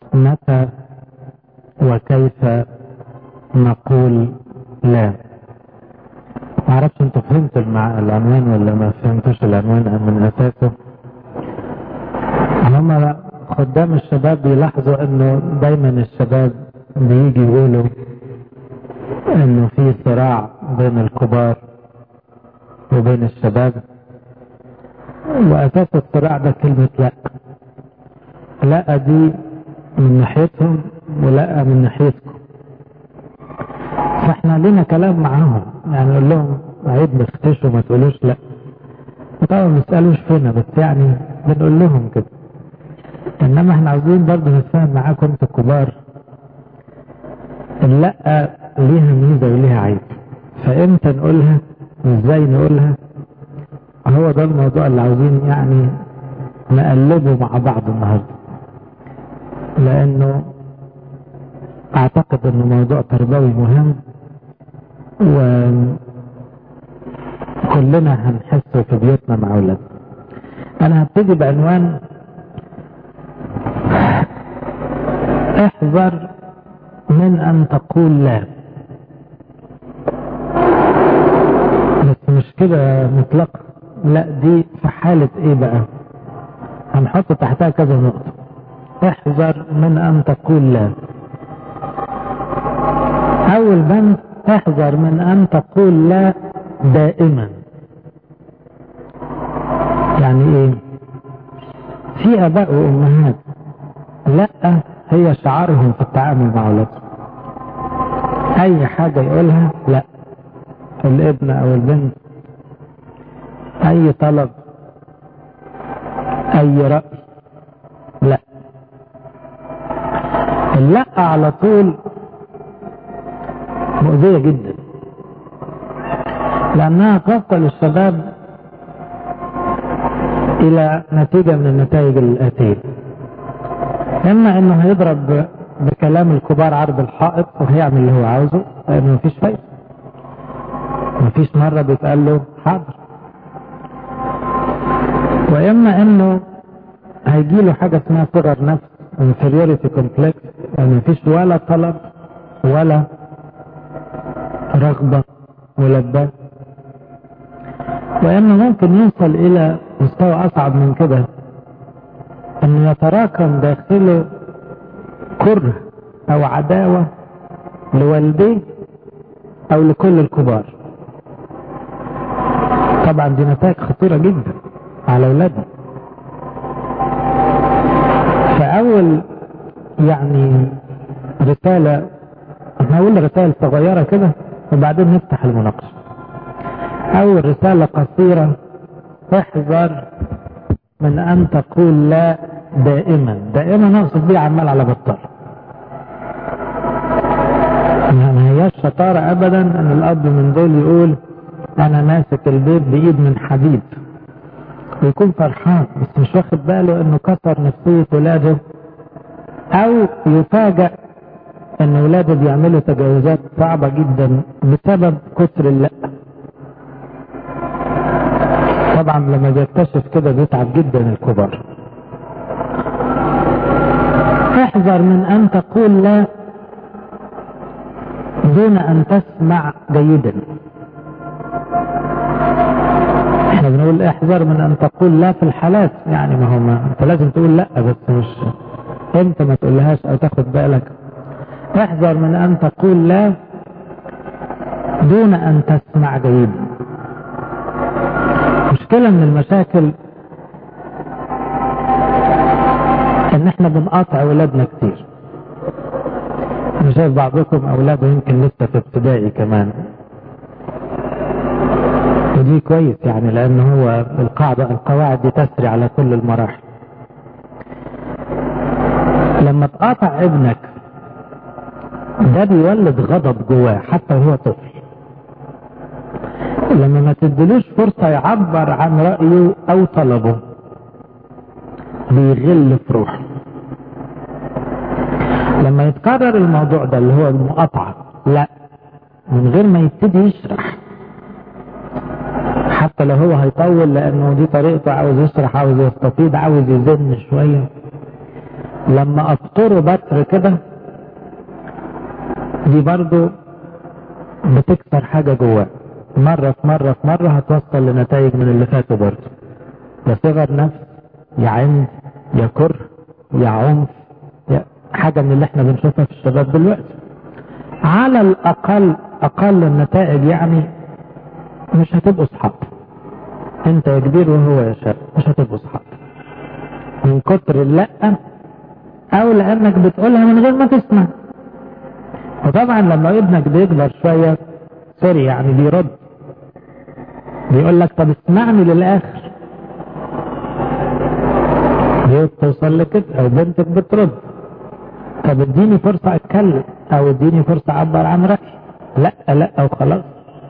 متى وكيف نقول لا معرفش انتوا فهمتوا المع... العنوان ولا ما فهمتوش العنوان من اساسه هما خدام الشباب بيلاحظوا انه دايما الشباب بيجي يقولوا انه في صراع بين الكبار وبين الشباب واساس الصراع ده كلمة لا لا دي من ناحيتهم ولا من ناحيتكم فاحنا لنا كلام معاهم يعني نقول لهم عيب ما تختشوا ما تقولوش لا طبعا ما تسالوش فينا بس يعني بنقول لهم كده انما احنا عاوزين برضه نتفاهم معاكم انتوا الكبار اللا ليها ميزه وليها عيب فامتى نقولها وازاي نقولها هو ده الموضوع اللي عاوزين يعني نقلبه مع بعض النهارده لانه اعتقد انه موضوع تربوي مهم وكلنا هنحسه في بيوتنا مع اولادنا انا هبتدي بعنوان احذر من ان تقول لا بس مش كده مطلق لا دي في حالة ايه بقى هنحط تحتها كذا نقطة احذر من ان تقول لا اول بند احذر من ان تقول لا دائما يعني ايه في اباء وامهات لا هي شعارهم في التعامل مع اولادهم اي حاجة يقولها لا الابن او البنت اي طلب اي رأي لا اللا على طول مؤذية جدا لأنها توصل الشباب إلى نتيجة من النتائج الآتية إما إنه هيضرب بكلام الكبار عرض الحائط وهيعمل اللي هو عاوزه لأنه مفيش فايدة مفيش مرة بيتقال له حاضر وإما إنه هيجي له حاجة اسمها صغر نفس inferiority complex يعني مفيش ولا طلب ولا رغبة ملبة وإنه ممكن يوصل إلى مستوى أصعب من كده أن يتراكم داخله كره أو عداوة لوالديه أو لكل الكبار طبعا دي نتائج خطيرة جدا على أولادنا فأول يعني رسالة هقول رسائل صغيرة كده وبعدين نفتح المناقشة أول رسالة قصيرة احذر من أن تقول لا دائما دائما نقصد بيه عمال على بطال ما هياش شطارة أبدا أن الأب من دول يقول أنا ماسك البيت بإيد من حديد ويكون فرحان بس مش واخد باله إنه كسر نفسية ولاده أو يفاجأ ان ولاده بيعملوا تجاوزات صعبة جدا بسبب كتر اللأ طبعا لما بيكتشف كده بيتعب جدا الكبار احذر من ان تقول لا دون ان تسمع جيدا احنا بنقول احذر من ان تقول لا في الحالات يعني ما هو ما انت لازم تقول لا بس مش انت ما تقولهاش او تاخد بالك احذر من ان تقول لا دون ان تسمع جيدا مشكلة من المشاكل ان احنا بنقاطع اولادنا كتير انا شايف بعضكم اولاده يمكن لسه في ابتدائي كمان ودي كويس يعني لان هو القاعدة القواعد دي تسري على كل المراحل لما تقاطع ابنك ده بيولد غضب جواه حتى وهو طفل لما ما تدلوش فرصة يعبر عن رأيه أو طلبه بيغل في روحه لما يتكرر الموضوع ده اللي هو المقاطعة لا من غير ما يبتدي يشرح حتى لو هو هيطول لأنه دي طريقته عاوز يشرح عاوز يستفيد عاوز يزن شوية لما ابطره بتر كده دي برضو بتكسر حاجة جواه مرة في مرة في مرة هتوصل لنتائج من اللي فاتوا برضو يا صغر نفس يا عند يا كره يا عنف يا حاجة من اللي احنا بنشوفها في الشباب دلوقتي على الأقل أقل النتائج يعني مش هتبقوا صحاب انت يا كبير وهو يا شاب مش هتبقوا صحاب من كتر اللأ او لانك بتقولها من غير ما تسمع وطبعا لما ابنك بيكبر شوية سوري يعني بيرد بيقول لك طب اسمعني للاخر توصل لكده او بنتك بترد طب اديني فرصة اتكلم او اديني فرصة اعبر عن رأيي لا لا وخلاص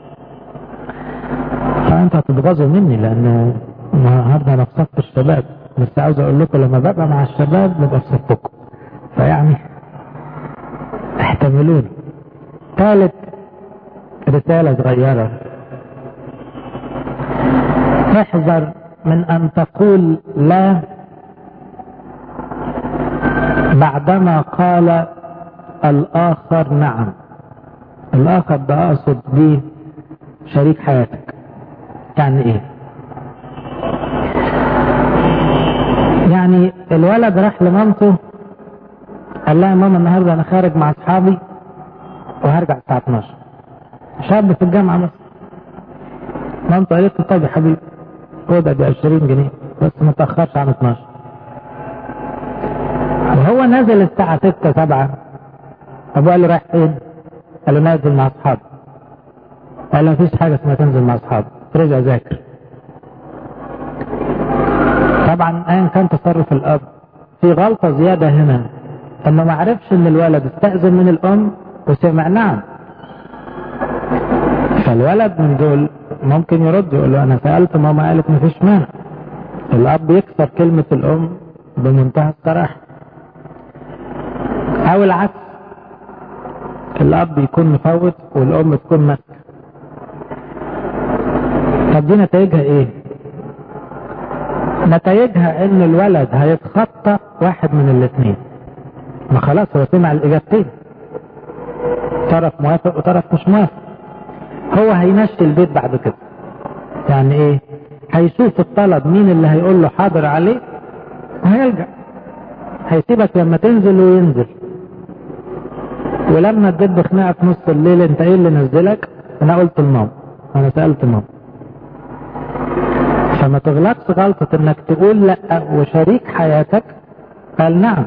فانت هتتغاظوا مني لانه النهارده انا في صف الشباب بس عاوز اقول لكم لما ببقى مع الشباب ببقى في صفكم فيعني احتملوني ثالث رسالة صغيرة احذر من ان تقول لا بعدما قال الاخر نعم الاخر ده اقصد بيه شريك حياتك يعني ايه يعني الولد راح لمامته قال لها ماما النهارده انا خارج مع اصحابي وهرجع الساعه 12 شاب في الجامعه مثلا مامته قالت له طيب يا حبيبي خد ادي 20 جنيه بس ما تاخرش عن 12 وهو نزل الساعه 6 7 ابوه قال له رايح فين؟ قال له نازل مع اصحابي قال له مفيش حاجه اسمها تنزل مع اصحابي رجع ذاكر طبعا ايا كان تصرف الاب في غلطة زيادة هنا انه ما عرفش ان الولد استأذن من الام وسمع نعم فالولد من دول ممكن يرد يقول له انا سألت ماما قالت مفيش مانع الاب يكسر كلمة الام بمنتهى الصراحة او العكس الاب يكون مفوت والام تكون ماسكه طب دي نتائجها ايه نتائجها ان الولد هيتخطى واحد من الاثنين ما خلاص هو سمع الاجابتين طرف موافق وطرف مش موافق هو هيمشي البيت بعد كده يعني ايه هيشوف الطلب مين اللي هيقول له حاضر عليه وهيلجأ هيسيبك لما تنزل وينزل ولما تدب خناقه في نص الليل انت ايه اللي نزلك انا قلت لماما انا سالت ماما فما تغلطش غلطة انك تقول لا وشريك حياتك قال نعم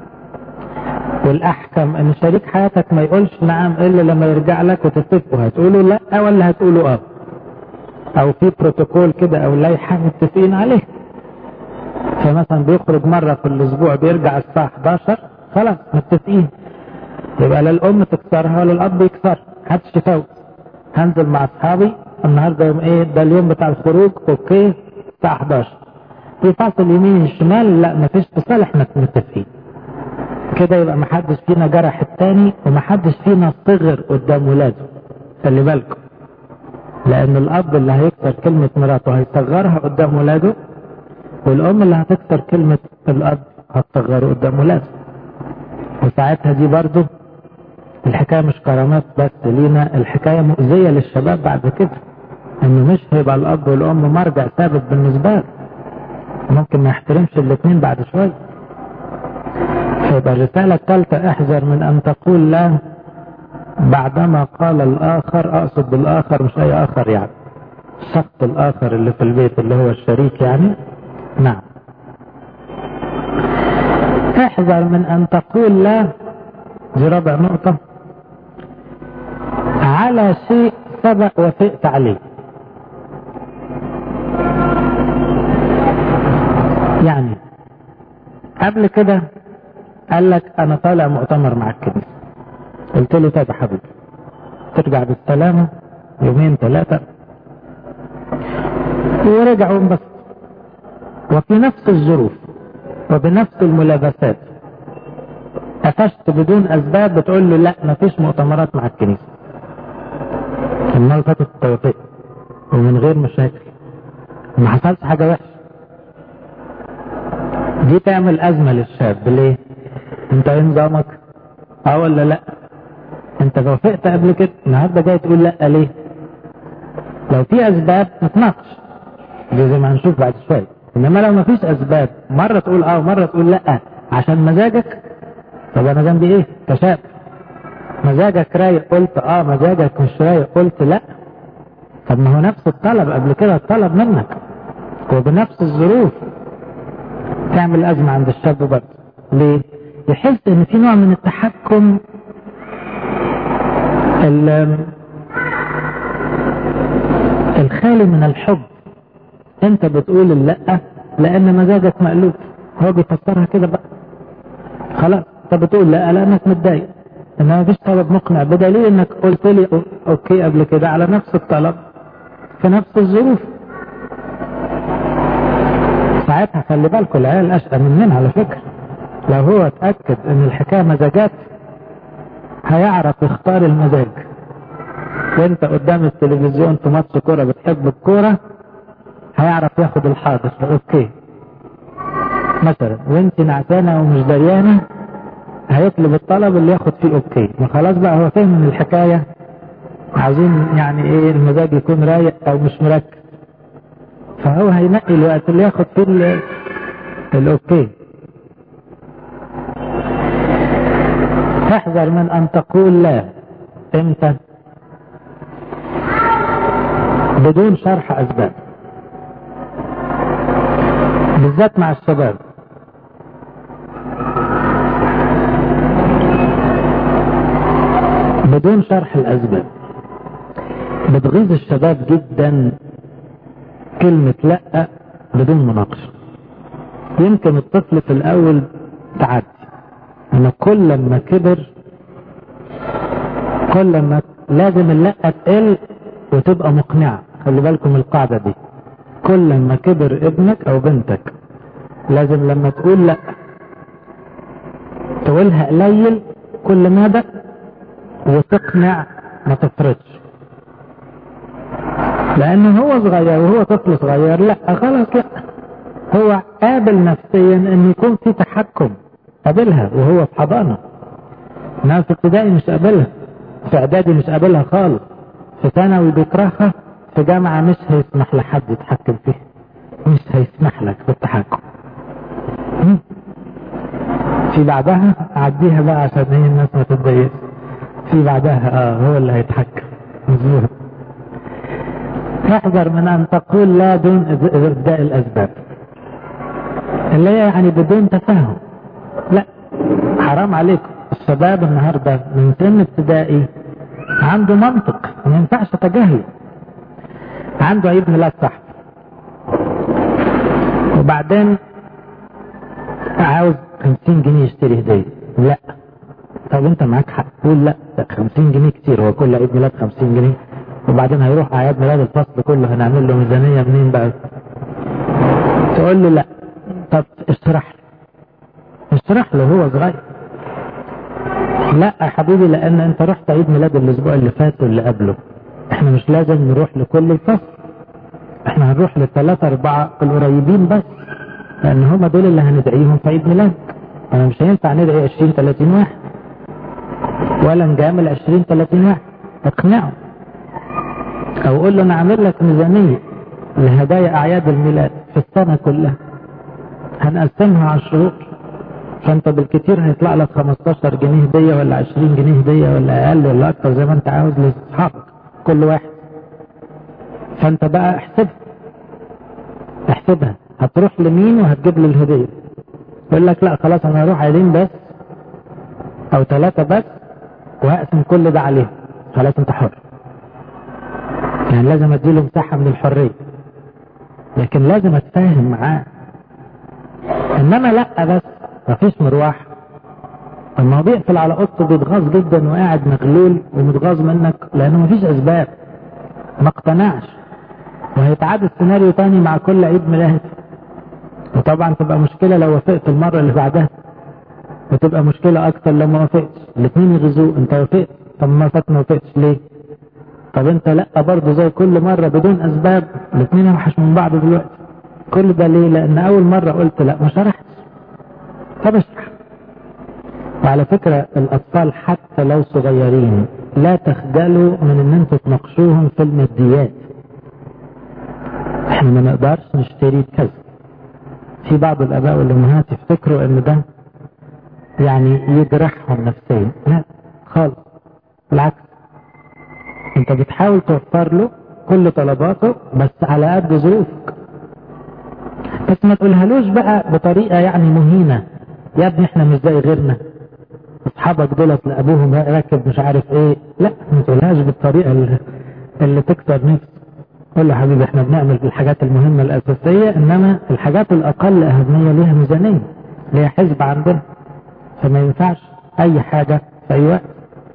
والاحكم ان شريك حياتك ما يقولش نعم الا لما يرجع لك وتتفقوا هتقولوا لا ولا هتقولوا اه او في بروتوكول كده او لائحة متفقين عليه فمثلا بيخرج مرة في الاسبوع بيرجع الساعة 11 خلاص متفقين يبقى لا الام تكسرها ولا الاب يكسرها محدش يفوت هنزل مع اصحابي النهارده يوم ايه ده اليوم بتاع الخروج اوكي الساعه 11 في فاصل يمين شمال لا مفيش اتصال احنا متفقين كده يبقى محدش فينا جرح التاني ومحدش فينا صغر قدام ولاده خلي بالكم لان الاب اللي هيكسر كلمة مراته هيصغرها قدام ولاده والام اللي هتكسر كلمة الاب هتصغره قدام ولاده وساعتها دي برضو الحكاية مش كرامات بس لينا الحكاية مؤذية للشباب بعد كده انه مش هيبقى الاب والام مرجع ثابت بالنسبة له ممكن ما يحترمش الاثنين بعد شوية فيبقى الرسالة الثالثة احذر من ان تقول لا بعدما قال الاخر اقصد بالاخر مش اي اخر يعني الشخص الاخر اللي في البيت اللي هو الشريك يعني نعم احذر من ان تقول لا دي رابع نقطة على شيء سبق وافقت عليه يعني قبل كده قال لك انا طالع مؤتمر مع الكنيسة قلت له طيب يا حبيبي ترجع بالسلامة يومين ثلاثة ورجع وانبسط وفي نفس الظروف وبنفس الملابسات قفشت بدون اسباب بتقول له لا مفيش مؤتمرات مع الكنيسه المره اللي فاتت توافقت ومن غير مشاكل ما حصلش حاجه وحشه دي تعمل ازمه للشاب ليه انت ايه نظامك اه ولا لا انت وافقت قبل كده النهارده جاي تقول لا ليه لو في اسباب نتناقش زي ما هنشوف بعد شويه انما لو ما فيش اسباب مره تقول اه ومره تقول لا عشان مزاجك طب انا ذنبي ايه كشاب مزاجك رايق قلت اه مزاجك مش رايق قلت لا طب ما هو نفس الطلب قبل كده الطلب منك وبنفس الظروف تعمل أزمة عند الشاب برضه ليه؟ يحس إن في نوع من التحكم الخالي من الحب أنت بتقول اللا لأن مزاجك مقلوب هو بيفسرها كده بقى خلاص أنت بتقول لا لأنك متضايق إنما مفيش سبب مقنع بدليل إنك قلت لي أوكي قبل كده على نفس الطلب في نفس الظروف ساعتها خلي بالكم العيال اشقى مننا على فكره لو هو اتاكد ان الحكايه مزاجات هيعرف يختار المزاج وانت قدام التلفزيون في ماتش كوره بتحب الكوره هيعرف ياخد الحاضر اوكي مثلا وانت نعسانه ومش دريانه هيطلب الطلب اللي ياخد فيه اوكي ما خلاص بقى هو فاهم ان الحكايه عايزين يعني ايه المزاج يكون رايق او مش مركز فهو هينقي الوقت اللي ياخد فيه الاوكي احذر من ان تقول لا امتى بدون شرح اسباب بالذات مع الشباب بدون شرح الاسباب بتغيظ الشباب جدا كلمة لا بدون مناقشة يمكن الطفل في الأول تعدي أما كل ما كبر كل ما لازم اللا تقل وتبقى مقنعة خلي بالكم القاعدة دي كل ما كبر ابنك أو بنتك لازم لما تقول لا تقولها قليل كل مدى وتقنع ما تفرضش لأن هو صغير وهو طفل صغير لا خلاص لا هو قابل نفسيا ان يكون في تحكم قابلها وهو في حضانة انما في ابتدائي مش قابلها في اعدادي مش قابلها خالص في ثانوي بيكرهها في جامعة مش هيسمح لحد يتحكم فيها مش هيسمح لك بالتحكم في بعدها عديها بقى عشان هي الناس ما تتضايقش في بعدها اه هو اللي هيتحكم مظبوط احذر من ان تقول لا دون ابداء الاسباب اللي هي يعني بدون تفاهم لا حرام عليكم الشباب النهارده من سن ابتدائي عنده منطق ما ينفعش تجاهله عنده عيد ميلاد صاحبه وبعدين عاوز 50 جنيه يشتري هديه لا طب انت معاك حق قول لا 50 جنيه كتير هو كل عيد ميلاد 50 جنيه وبعدين هيروح اعياد ميلاد الفصل كله هنعمل له ميزانيه منين بقى تقول له لا طب اشرح له اشرح له هو صغير لا يا حبيبي لان انت رحت عيد ميلاد الاسبوع اللي فات واللي قبله احنا مش لازم نروح لكل الفصل احنا هنروح للثلاثة اربعة القريبين بس لان هم دول اللي هندعيهم في عيد ميلاد انا مش هينفع ندعي 20 30 واحد ولا نجامل 20 30 واحد اقنعه او قول له انا عامل لك ميزانيه لهدايا اعياد الميلاد في السنه كلها هنقسمها على الشهور فانت بالكثير هيطلع لك 15 جنيه هديه ولا 20 جنيه هديه ولا اقل ولا اكتر زي ما انت عاوز لاصحابك كل واحد فانت بقى احسبها احسبها هتروح لمين وهتجيب له الهديه يقول لك لا خلاص انا هروح عيدين بس او ثلاثه بس وهقسم كل ده عليهم خلاص انت حر يعني لازم اديله مساحه من الحريه لكن لازم اتفاهم معاه انما لا بس مفيش مروح لما بيقفل على اوضته بيتغاظ جدا وقاعد مغلول ومتغاظ منك لانه مفيش اسباب ما اقتنعش وهيتعاد السيناريو تاني مع كل عيد ميلاد وطبعا تبقى مشكله لو وافقت المره اللي بعدها وتبقى مشكله اكتر لو ما وافقتش الاثنين يغزوه انت وافقت طب ما فات ما وافقتش ليه طب انت لا برضه زي كل مرة بدون اسباب الاثنين اوحش من بعض دلوقتي كل ده ليه لان اول مرة قلت لا ما شرحتش طب اشرح وعلى فكرة الأطفال حتى لو صغيرين لا تخجلوا من ان انتوا تناقشوهم في الماديات احنا ما نقدرش نشتري كذا في بعض الاباء والامهات يفتكروا ان ده يعني يجرحهم نفسيا لا خالص بالعكس انت بتحاول توفر له كل طلباته بس على قد ظروفك بس ما تقولهالوش بقى بطريقة يعني مهينة يا ابني احنا مش زي غيرنا اصحابك دولت لابوهم راكب مش عارف ايه لا ما تقولهاش بالطريقة اللي, اللي تكسر نفسك قول له حبيبي احنا بنعمل الحاجات المهمة الاساسية انما الحاجات الاقل اهمية ليها ميزانية ليها حزب عندنا فما ينفعش اي حاجة في اي وقت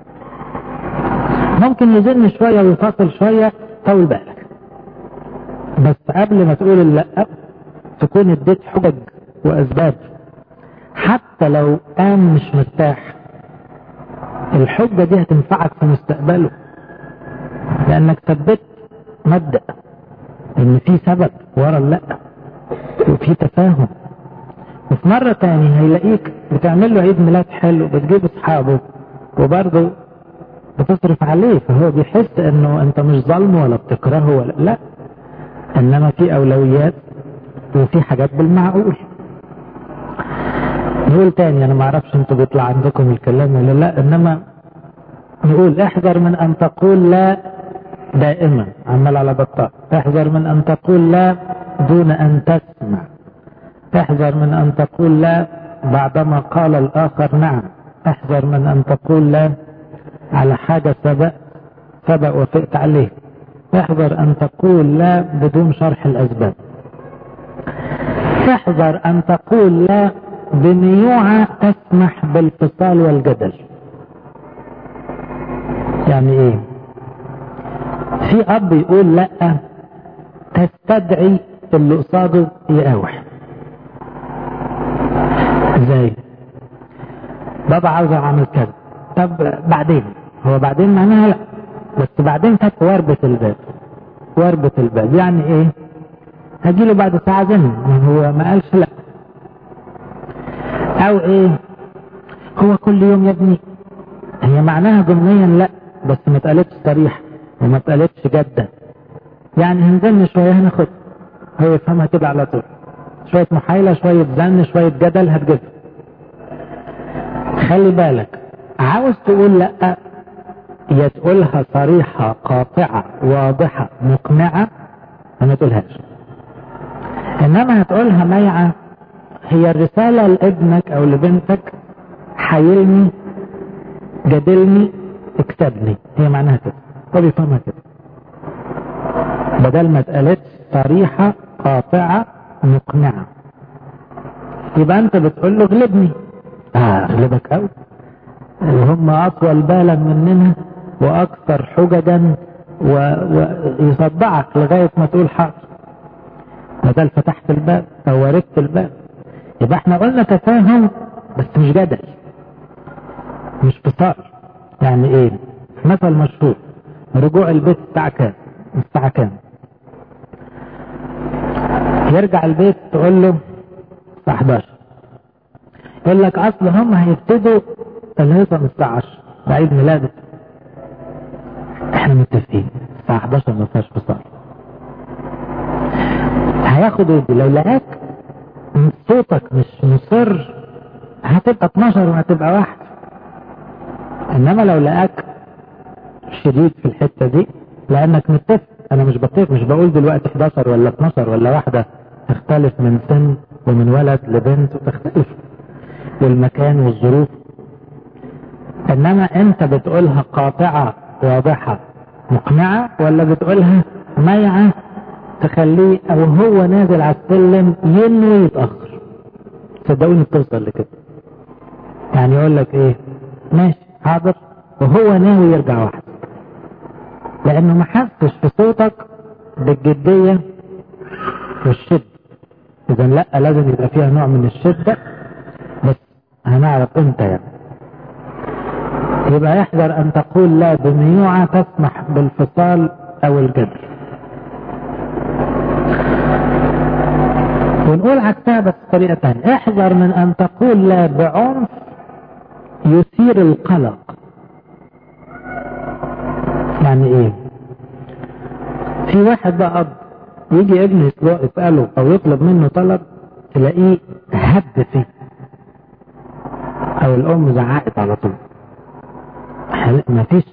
ممكن يزن شوية ويفصل شوية طول بالك بس قبل ما تقول لا تكون اديت حجج واسباب حتى لو قام مش مرتاح الحجة دي هتنفعك في مستقبله لانك ثبت مبدأ ان في سبب ورا لا وفي تفاهم وفي مرة تاني هيلاقيك بتعمل له عيد ميلاد حلو بتجيب اصحابه وبرضه بتصرف عليه فهو بيحس انه انت مش ظلمه ولا بتكرهه ولا لا انما في اولويات وفي حاجات بالمعقول نقول تاني انا ما اعرفش انتوا بيطلع عندكم الكلام ولا لا انما نقول احذر من ان تقول لا دائما عمال على بطال احذر من ان تقول لا دون ان تسمع احذر من ان تقول لا بعدما قال الاخر نعم احذر من ان تقول لا على حاجة سبق سبق وفقت عليه احذر ان تقول لا بدون شرح الاسباب احذر ان تقول لا بميوعة تسمح بالفصال والجدل يعني ايه في اب يقول لا تستدعي اللي قصاده يقاوح ازاي بابا عاوز اعمل كذا طب بعدين هو بعدين معناها لا بس بعدين كانت وربة الباب وربة الباب يعني ايه هجيله بعد ساعة زمن هو ما قالش لا او ايه هو كل يوم يا ابني هي معناها ضمنيا لا بس ما اتقالتش صريح وما اتقالتش جدا يعني هنزلنا شوية هناخد هو يفهمها كده على طول شوية محايلة شوية زن شوية جدل هتجيبها خلي بالك عاوز تقول لا يا تقولها صريحة قاطعة واضحة مقنعة ما تقولهاش انما هتقولها ميعة هي الرسالة لابنك او لبنتك حايلني جادلني اكسبني هي معناها كده هو بيفهمها كده بدل ما اتقالتش صريحة قاطعة مقنعة يبقى انت بتقول له غلبني اه اغلبك قوي وهم اطول بالا مننا واكثر حججا ويصدعك لغاية ما تقول حاضر بدل فتحت الباب او وردت الباب يبقى احنا قلنا تفاهم بس مش جدل مش فصال يعني ايه مثل مشهور رجوع البيت الساعة كام الساعة كام يرجع البيت تقول له الساعة 11 يقول لك اصل هم هيبتدوا الهيصة الساعة 10 عيد ميلادك احنا متفقين الساعة 11 ما فيهاش فصال هياخد ودي لو لقاك صوتك مش مصر هتبقى 12 وهتبقى واحد انما لو لقاك شديد في الحتة دي لانك متفق انا مش بطيق مش بقول دلوقتي 11 ولا 12 ولا واحدة تختلف من سن ومن ولد لبنت وتختلف والمكان والظروف انما انت بتقولها قاطعة واضحة مقنعة ولا بتقولها ميعة تخليه او هو نازل على السلم ينوي يتأخر صدقوني بتوصل لكده يعني يقول لك ايه ماشي حاضر وهو ناوي يرجع واحد لانه ما حسش في صوتك بالجدية والشد اذا لا لازم يبقى فيها نوع من الشدة بس هنعرف امتى يعني يبقى يحذر ان تقول لا بميوعة تسمح بالفصال او الجدل ونقول عكسها بس بطريقة تانية احذر من ان تقول لا بعنف يثير القلق يعني ايه في واحد بقى اب يجي ابنه يسأله او يطلب منه طلب تلاقيه هد فيه او الام زعقت على طول ما فيش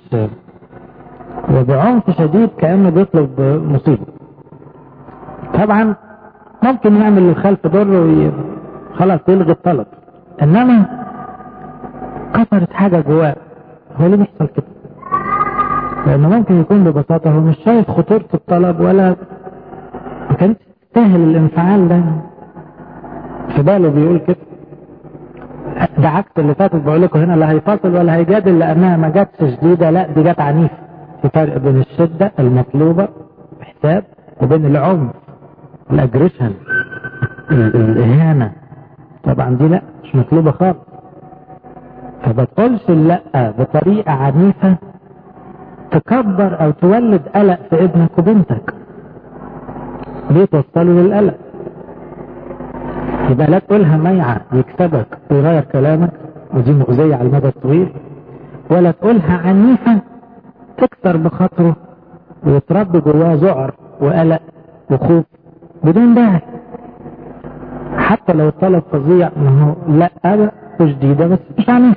وبعنف شديد كأنه بيطلب مصيبة طبعا ممكن يعمل الخلف ضر وي... خلاص يلغي الطلب انما كسرت حاجة جواه هو ليه بيحصل كده لانه ممكن يكون ببساطة هو مش شايف خطورة الطلب ولا ما كانش تستاهل الانفعال ده في باله بيقول كده ده عكس اللي فاتت بقول لكم هنا لا هيفاصل ولا هيجادل لانها ما جاتش شديده لا دي جت عنيفه في فرق بين الشده المطلوبه بحساب وبين العنف الاجريشن الاهانه طبعا دي لا مش مطلوبه خالص فبتقولش لا بطريقه عنيفه تكبر او تولد قلق في ابنك وبنتك ليه توصله للقلق يبقى لا تقولها ميعة يكسبك ويغير كلامك ودي مؤذية على المدى الطويل ولا تقولها عنيفة تكسر بخاطره ويتربي جواه ذعر وقلق وخوف بدون داعي حتى لو الطلب فظيع ما هو لا أبا وشديدة بس مش عنيف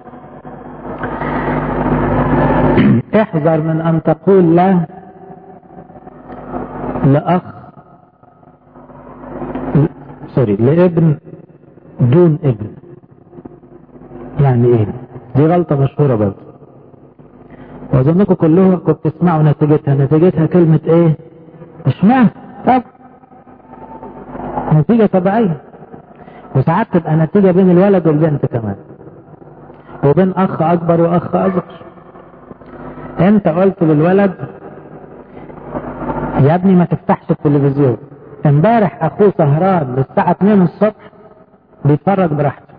احذر من أن تقول لا لأخ سوري لابن دون ابن يعني ايه دي غلطة مشهورة برضه واظنكم كلهم كنتوا تسمعوا نتيجتها نتيجتها كلمة ايه اشمعنى طب نتيجة طبيعية وساعات تبقى نتيجة بين الولد والبنت كمان وبين اخ اكبر واخ اصغر انت قلت للولد يا ابني ما تفتحش التلفزيون امبارح اخوه سهران للساعة 2 الصبح بيتفرج براحته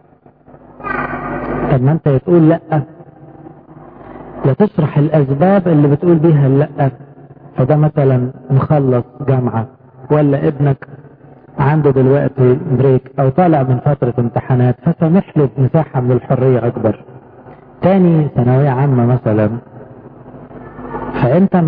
طب ما انت تقول لا لا تشرح الاسباب اللي بتقول بيها لا فده مثلا مخلص جامعة ولا ابنك عنده دلوقتي بريك او طالع من فترة امتحانات فسمح له مساحة من الحرية اكبر تاني ثانوية عامة مثلا فانت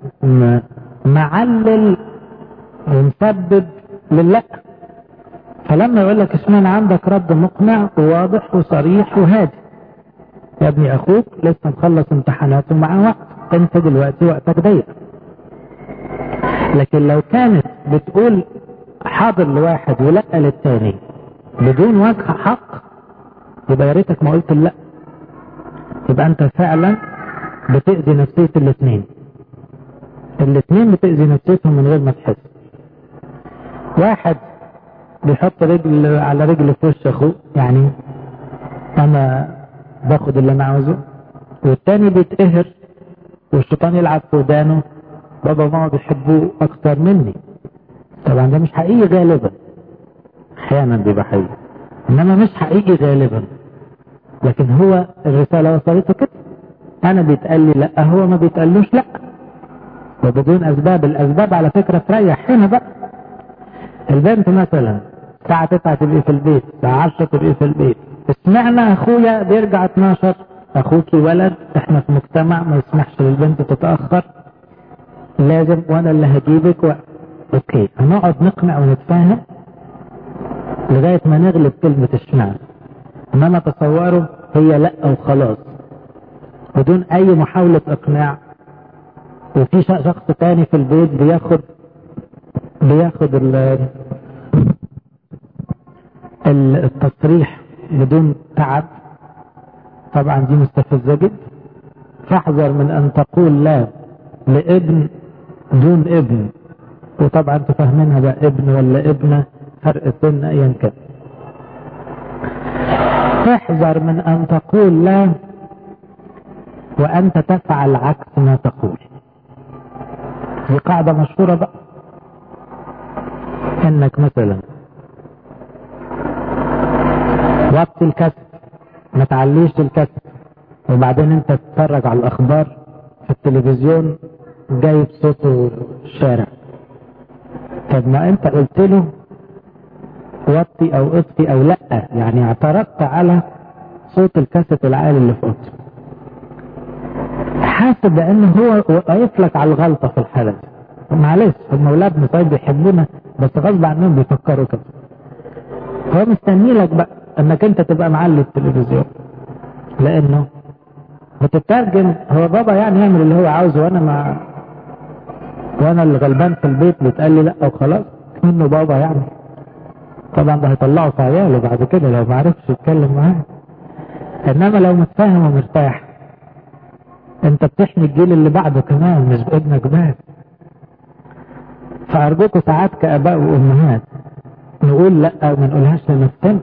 معلل ومسبب للأ فلما يقول لك اشمعنى عندك رد مقنع وواضح وصريح وهادي يا ابني اخوك لسه مخلص امتحاناته معاه وقت انت دلوقتي وقتك ضيق لكن لو كانت بتقول حاضر لواحد ولا للتاني بدون وجه حق يبقى يا ريتك ما قلت لا يبقى انت فعلا بتأذي نفسية الاثنين الاثنين بتأذي نفسيتهم من غير ما تحس واحد بيحط رجل على رجل في وش اخوه يعني انا باخد اللي انا عاوزه والتاني بيتقهر والشيطان يلعب في ودانه بابا وماما بيحبوه اكتر مني طبعا ده مش حقيقي غالبا احيانا بيبقى حقيقي انما مش حقيقي غالبا لكن هو الرساله وصلته كده انا بيتقال لي لا هو ما بيتقالوش لا وبدون اسباب الاسباب على فكره تريح هنا بقى البنت مثلا الساعة 9 تبقي في البيت الساعة 10 تبقي في البيت اسمعنا اخويا بيرجع 12 اخوكي ولد احنا في مجتمع ما يسمحش للبنت تتأخر لازم وانا اللي هجيبك و... اوكي هنقعد نقنع ونتفاهم لغاية ما نغلب كلمة اشمعنى انما تصوروا هي لا وخلاص بدون اي محاولة اقناع وفي شخص تاني في البيت بياخد بياخد التصريح بدون تعب طبعا دي مستفزة جدا فاحذر من ان تقول لا لابن دون ابن وطبعا تفهمينها بقى ابن ولا ابنة فرق سن ايا كان تحذر من ان تقول لا وانت تفعل عكس ما تقول دي قاعدة مشهورة بقى انك مثلا وقت الكسب ما تعليش الكسب وبعدين انت تتفرج على الاخبار في التلفزيون جايب صوته الشارع طب ما انت قلت له وطي او اطفي او لا يعني اعترضت على صوت الكاسيت العالي اللي في اوضته حاسب بان هو واقف لك على الغلطه في الحاله دي معلش هم اولادنا طيب بيحبونا بس غصب عنهم بيفكروا كده هو مستني لك بقى انك انت تبقى معلي التلفزيون لانه بتترجم هو بابا يعني يعمل اللي هو عاوزه وانا ما وانا اللي غلبان في البيت بيتقال لي لا وخلاص منه بابا يعني طبعا ده هيطلعه في عياله بعد كده لو ما عرفش يتكلم معاه انما لو متفاهم ومرتاح انت بتحمي الجيل اللي بعده كمان مش بابنك بس فارجوكوا ساعات كاباء وامهات نقول لا وما نقولهاش لنفسنا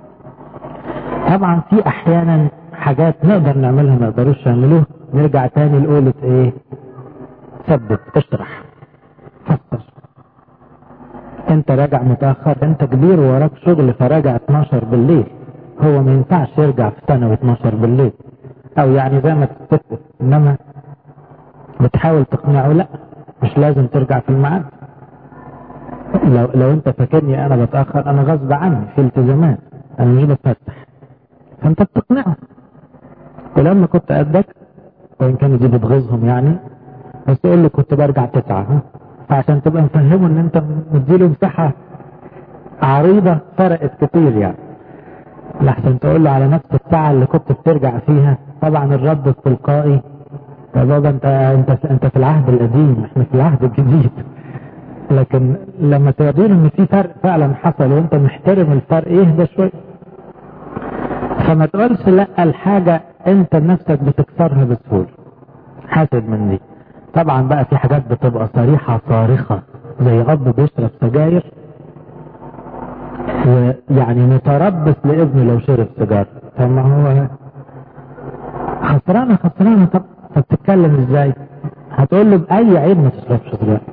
طبعا في احيانا حاجات نقدر نعملها ما يقدروش يعملوها نرجع تاني لقولة ايه ثبت اشرح فسر انت راجع متاخر انت كبير ووراك شغل فراجع 12 بالليل هو ما ينفعش يرجع في سنه و12 بالليل او يعني زي ما تتفقوا انما بتحاول تقنعه لا مش لازم ترجع في الميعاد لو لو انت فاكرني انا بتاخر انا غصب عني في التزامات انا مش بتفتح فانت بتقنعه ولما كنت قدك وان كان دي بتغيظهم يعني بس يقول لي كنت برجع تسعة ها فعشان تبقى مفهمه ان انت مديله مساحة عريضة فرقت كتير يعني لحسن تقول له على نفس الساعة اللي كنت بترجع فيها طبعا الرد التلقائي يا بابا انت انت انت في العهد القديم احنا في العهد الجديد لكن لما توريه ان في فرق فعلا حصل وانت محترم الفرق يهدى شويه فما تقولش لا الحاجة انت نفسك بتكسرها بسهولة حاسب من دي طبعا بقى في حاجات بتبقى صريحة صارخة زي اب بيشرب سجاير ويعني متربص لابنه لو شرب سيجارة طب ما هو خسرانة خسرانة طب بتتكلم ازاي هتقول له بأي عيب ما تشربش سجارة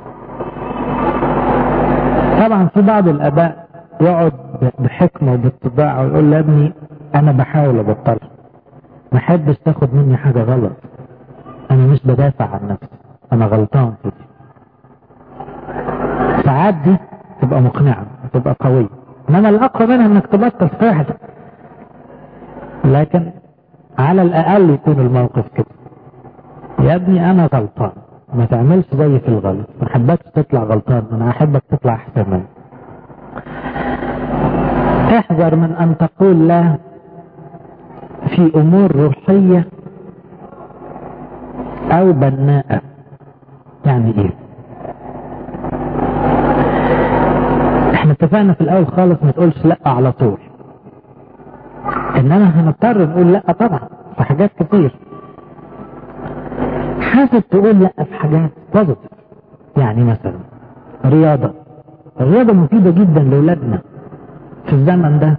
طبعا في بعض الاباء يقعد بحكمة وباتباع ويقول لابني انا بحاول ابطل ما حدش تاخد مني حاجة غلط انا مش بدافع عن نفسي انا غلطان في دي ساعات دي تبقى مقنعة تبقى قوية انما الاقوى منها انك تبطل فعل لكن على الاقل يكون الموقف كده يا ابني انا غلطان ما تعملش زي في الغلط ما احبكش تطلع غلطان انا احبك تطلع احسن مني احذر من ان تقول لا في امور روحية او بناءة يعني ايه احنا اتفقنا في الاول خالص ما تقولش لا على طول انما هنضطر نقول لا طبعا في حاجات كتير حاسب تقول لا في حاجات بوزيتيف يعني مثلا رياضة الرياضة مفيدة جدا لأولادنا في الزمن ده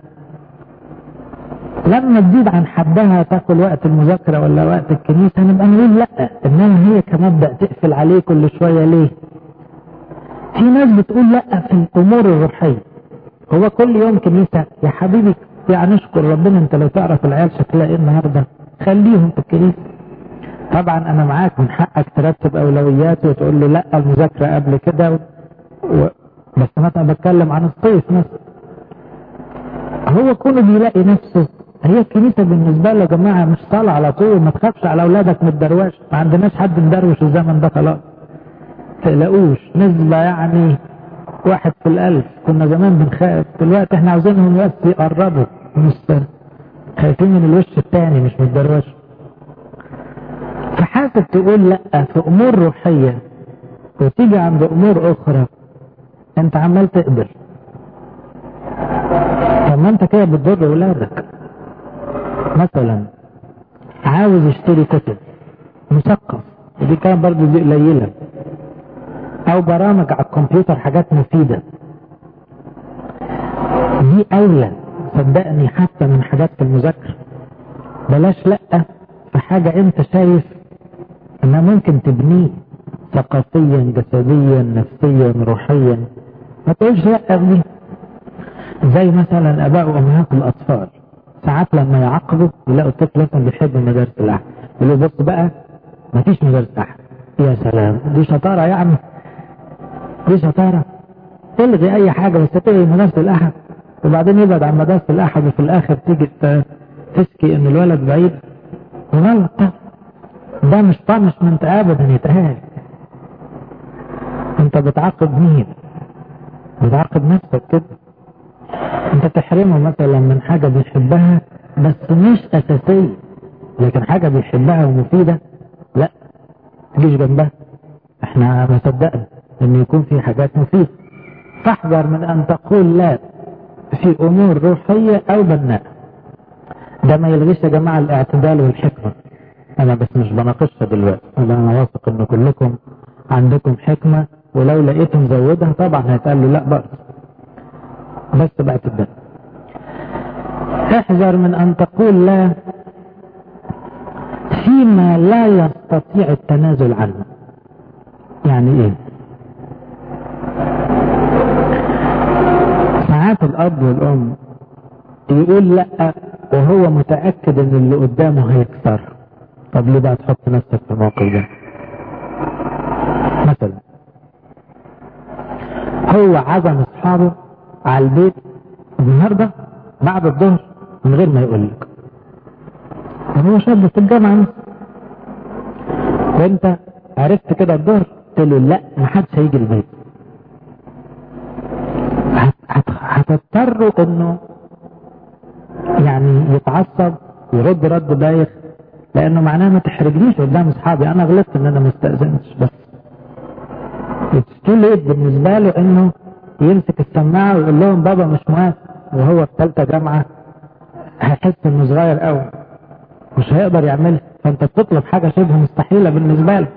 لما تزيد عن حدها تاكل وقت المذاكرة ولا وقت الكنيسة نبقى نقول لا انما هي كمبدأ تقفل عليه كل شوية ليه في ناس بتقول لا في الامور الروحية هو كل يوم كنيسة يا حبيبي يعني اشكر ربنا انت لو تعرف العيال شكلها ايه النهاردة خليهم في الكنيسة طبعا انا معاك من حقك ترتب اولويات وتقول له لا المذاكرة قبل كده و... و... بس مثلا بتكلم عن الصيف مثلا هو كونه بيلاقي نفسه هي الكنيسة بالنسبة له يا جماعة مش صلاة على طول ما تخافش على أولادك من الدروش ما عندناش حد مدروش الزمن ده خلاص تقلقوش نسبة يعني واحد في الألف كنا زمان بنخاف دلوقتي احنا عاوزينهم بس يقربوا مش خايفين من الوش التاني مش من الدروش فحاسب تقول لا في أمور روحية وتيجي عند أمور أخرى أنت عمال تقبل طب ما أنت كده بتضر ولادك مثلا عاوز يشتري كتب مثقف ودي كان برضو دي قليلة او برامج على الكمبيوتر حاجات مفيدة دي اولى صدقني حتى من حاجات في المذاكرة بلاش لا في حاجة انت شايف انها ممكن تبنيه ثقافيا جسديا نفسيا روحيا ما تقولش لا دي زي مثلا اباء وامهات الاطفال ساعات لما يعاقبوا يلاقوا الطفل مثلا بيحب مدارس الاحد يقولوا بص بقى مفيش مدارس احد يا سلام دي شطارة يا عم دي شطارة تلغي اي حاجة بس تلغي مدارس الاحد وبعدين يبعد عن مدارس الاحد وفي الاخر تيجي تشكي ان الولد بعيد غلط ده مش بانشمنت ابدا يتقال انت بتعاقب مين بتعاقب نفسك كده انت تحرمه مثلا من حاجة بيحبها بس مش اساسية لكن حاجة بيحبها ومفيدة لا تجيش جنبها احنا ما صدقنا ان يكون في حاجات مفيدة فاحذر من ان تقول لا في امور روحية او بناء ده ما يلغيش يا جماعة الاعتدال والحكمة انا بس مش بناقشها دلوقتي انا واثق ان كلكم عندكم حكمة ولو لقيتم زودها طبعا هيتقال له لا برضه بس بقت الدم احذر من ان تقول لا فيما لا يستطيع التنازل عنه يعني ايه ساعات الاب والام يقول لا وهو متأكد ان اللي قدامه هيكسر طب ليه بقى تحط نفسك في الموقف ده مثلا هو عزم اصحابه على البيت النهارده بعد الظهر من غير ما يقول لك هو شاب في الجامعه مثلا وانت عرفت كده الظهر قلت له لا ما حدش هيجي البيت هتضطروا انه يعني يتعصب يرد رد بايخ لانه معناه ما تحرجنيش قدام اصحابي انا غلطت ان انا ما استاذنتش بس تو ليت بالنسبه له انه يمسك السماعه ويقول لهم بابا مش موافق وهو في ثالثه جامعه هيحس انه صغير قوي مش هيقدر يعملها فانت بتطلب حاجه شبه مستحيله بالنسبه له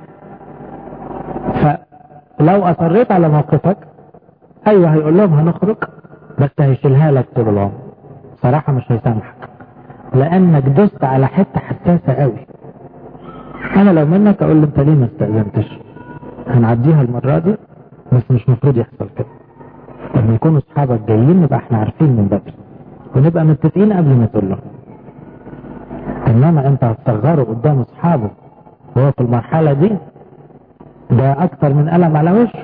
فلو اصريت على موقفك ايوه هيقول لهم هنخرج بس هيشيلها لك طول العمر صراحه مش هيسامحك لانك دست على حته حساسه قوي انا لو منك اقول له انت ليه ما استاذنتش هنعديها المره دي بس مش مفروض يحصل كده لما يكونوا اصحابك جايين نبقى احنا عارفين من بدري ونبقى متفقين قبل ما تقول لهم انما انت هتصغره قدام اصحابه وهو في المرحله دي ده اكتر من قلم على وشه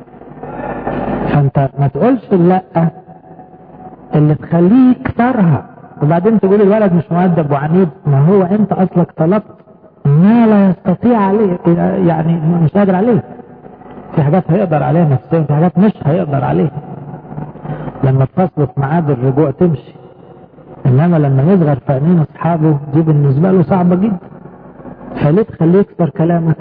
فانت ما تقولش لا اللي تخليه يكسرها وبعدين تقول الولد مش مؤدب وعنيد ما هو انت اصلك طلبت ما لا يستطيع عليه يعني مش قادر عليه في حاجات هيقدر عليها نفسيا في حاجات مش هيقدر عليها لما تفصل في ميعاد الرجوع تمشي انما لما يصغر في عينين اصحابه دي بالنسبه له صعبه جدا فليه تخليه يكسر كلامك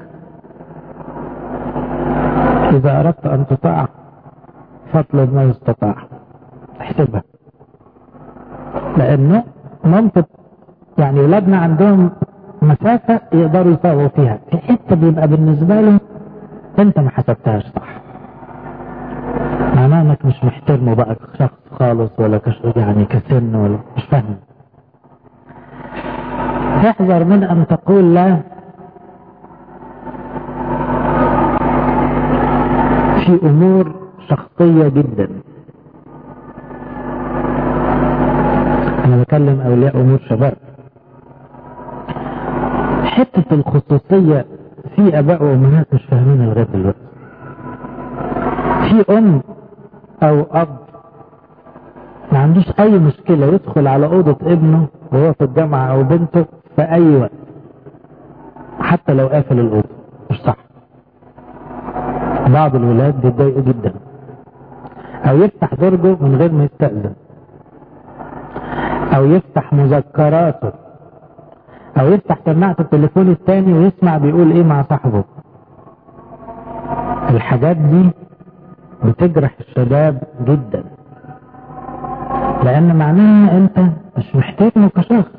اذا اردت ان تطاع فاطلب ما يستطاع احسبها لانه ممكن يعني ولادنا عندهم مسافة يقدروا يساووا فيها في حتة بيبقى بالنسبة له انت ما حسبتهاش صح معناه انك مش محترمه بقى شخص خالص ولا كش يعني كسن ولا مش فاهم احذر من ان تقول لا في امور شخصية جدا انا بكلم اولياء امور شباب حتة الخصوصية في اباء وامهات مش فاهمين لغاية دلوقتي في ام او اب ما عندوش اي مشكلة يدخل على اوضة ابنه وهو في الجامعة او بنته في اي وقت حتى لو قافل الاوضة مش صح بعض الولاد بيتضايقوا جدا او يفتح درجه من غير ما يستأذن او يفتح مذكراته او يفتح سماعة التليفون التاني ويسمع بيقول ايه مع صاحبه الحاجات دي بتجرح الشباب جدا لان معناها انت مش محتاجه كشخص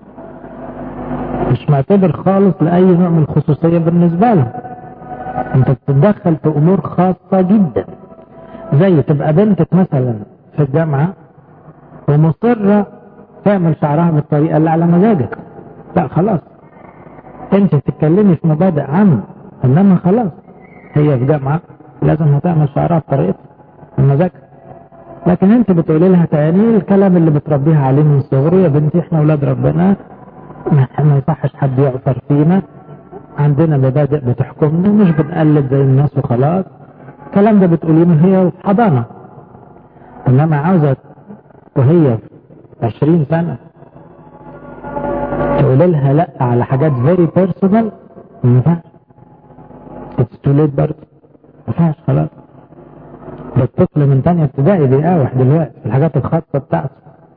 مش معتبر خالص لاي نوع من الخصوصية بالنسبة له انت بتتدخل في امور خاصة جدا زي تبقى بنتك مثلا في الجامعة ومصرة تعمل شعرها بالطريقة اللي على مزاجك لا خلاص انت بتتكلمي في مبادئ عامة انما خلاص هي في جامعة لازم هتعمل شعرها بطريقتها المزاج لكن انت بتقولي لها تاني الكلام اللي بتربيها عليه من صغري يا بنتي احنا اولاد ربنا ما يصحش حد يعثر فينا عندنا مبادئ بتحكمنا مش بنقلد زي الناس وخلاص الكلام ده بتقولينه هي في حضانة انما عاوزة وهي عشرين سنة تقول لها لا على حاجات فيري بيرسونال ما ينفعش اتس تو ليت برضه ما ينفعش خلاص ده الطفل من تانية ابتدائي بيقاوح دلوقتي الحاجات الخاصة بتاعته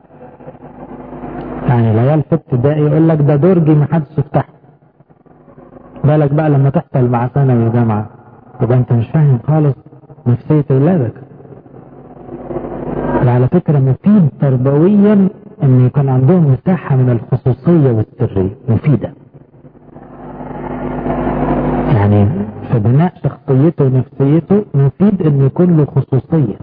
يعني العيال في ابتدائي يقول لك ده درجي ما حدش يفتحه بالك بقى لما تحصل مع ثانوي وجامعة يبقى انت مش فاهم خالص نفسية اولادك وعلى فكرة مفيد تربويا ان يكون عندهم مساحة من الخصوصية والسرية مفيدة يعني في بناء شخصيته ونفسيته مفيد ان يكون له خصوصية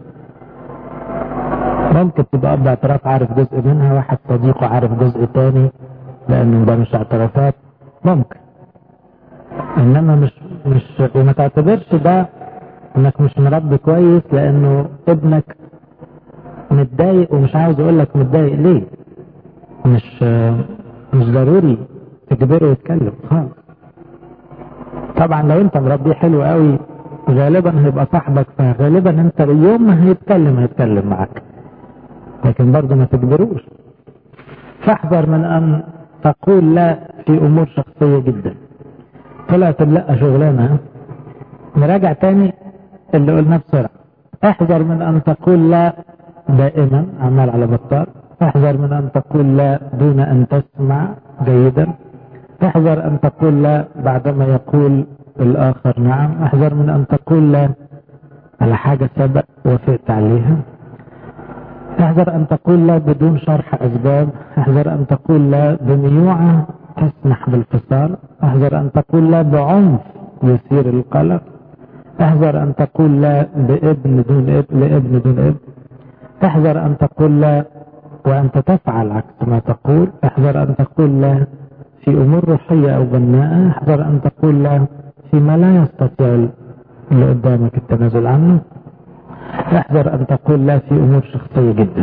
ممكن تبقى اب اعتراف عارف جزء منها واحد صديقه عارف جزء تاني لانه ده مش اعترافات ممكن انما مش مش وما تعتبرش ده انك مش مربي كويس لانه ابنك متضايق ومش عاوز اقول لك متضايق ليه مش مش ضروري تجبره يتكلم خالص طبعا لو انت مربيه حلو قوي غالبا هيبقى صاحبك فغالبا انت يوم ما هيتكلم هيتكلم معاك لكن برضه ما تجبروش فاحذر من ان تقول لا في امور شخصية جدا طلعت لا شغلانة نراجع تاني اللي قلناه بسرعة احذر من ان تقول لا دائما عمال على بطال احذر من ان تقول لا دون ان تسمع جيدا احذر ان تقول لا بعدما يقول الاخر نعم احذر من ان تقول لا على حاجة سبق وافقت عليها احذر ان تقول لا بدون شرح اسباب احذر ان تقول لا بميوعة تسمح بالفصال احذر ان تقول لا بعنف يثير القلق احذر ان تقول لا بابن دون ابن لابن دون ابن احذر ان تقول لا وانت تفعل عكس ما تقول احذر ان تقول لا في امور روحية او بناءة احذر ان تقول لا فيما لا يستطيع اللي قدامك التنازل عنه احذر ان تقول لا في امور شخصية جدا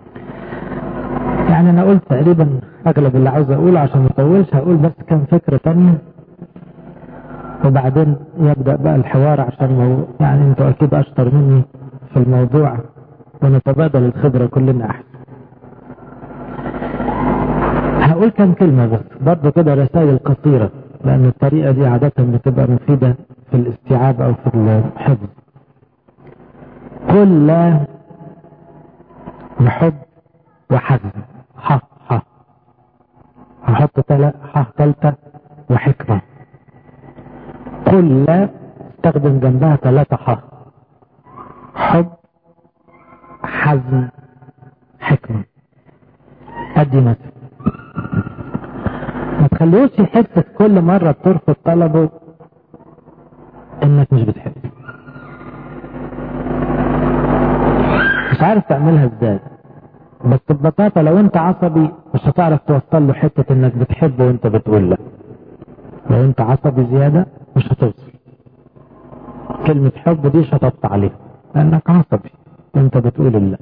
يعني انا قلت تقريبا اغلب اللي عاوز اقوله عشان ما اطولش هقول بس كم فكرة تانية وبعدين يبدأ بقى الحوار عشان مو... يعني انتوا اكيد اشطر مني في الموضوع ونتبادل الخبرة كلنا احسن هقول كم كلمة بس برضه كده رسائل قصيرة لان الطريقة دي عادة بتبقى مفيدة في الاستيعاب او في الحفظ قل لا بحب وحزم ح ح هحط تلا ح تالتة وحكمة قل لا استخدم جنبها ثلاثة ح حب حزم حكمة ادي مثل ما تخليهوش يحس في كل مرة بترفض طلبه انك مش بتحب مش عارف تعملها ازاي بس ببساطة لو انت عصبي مش هتعرف توصل له حتة انك بتحبه وانت بتقول لا لو انت عصبي زيادة مش هتوصل كلمة حب دي شططت عليها لانك عصبي وانت بتقول لا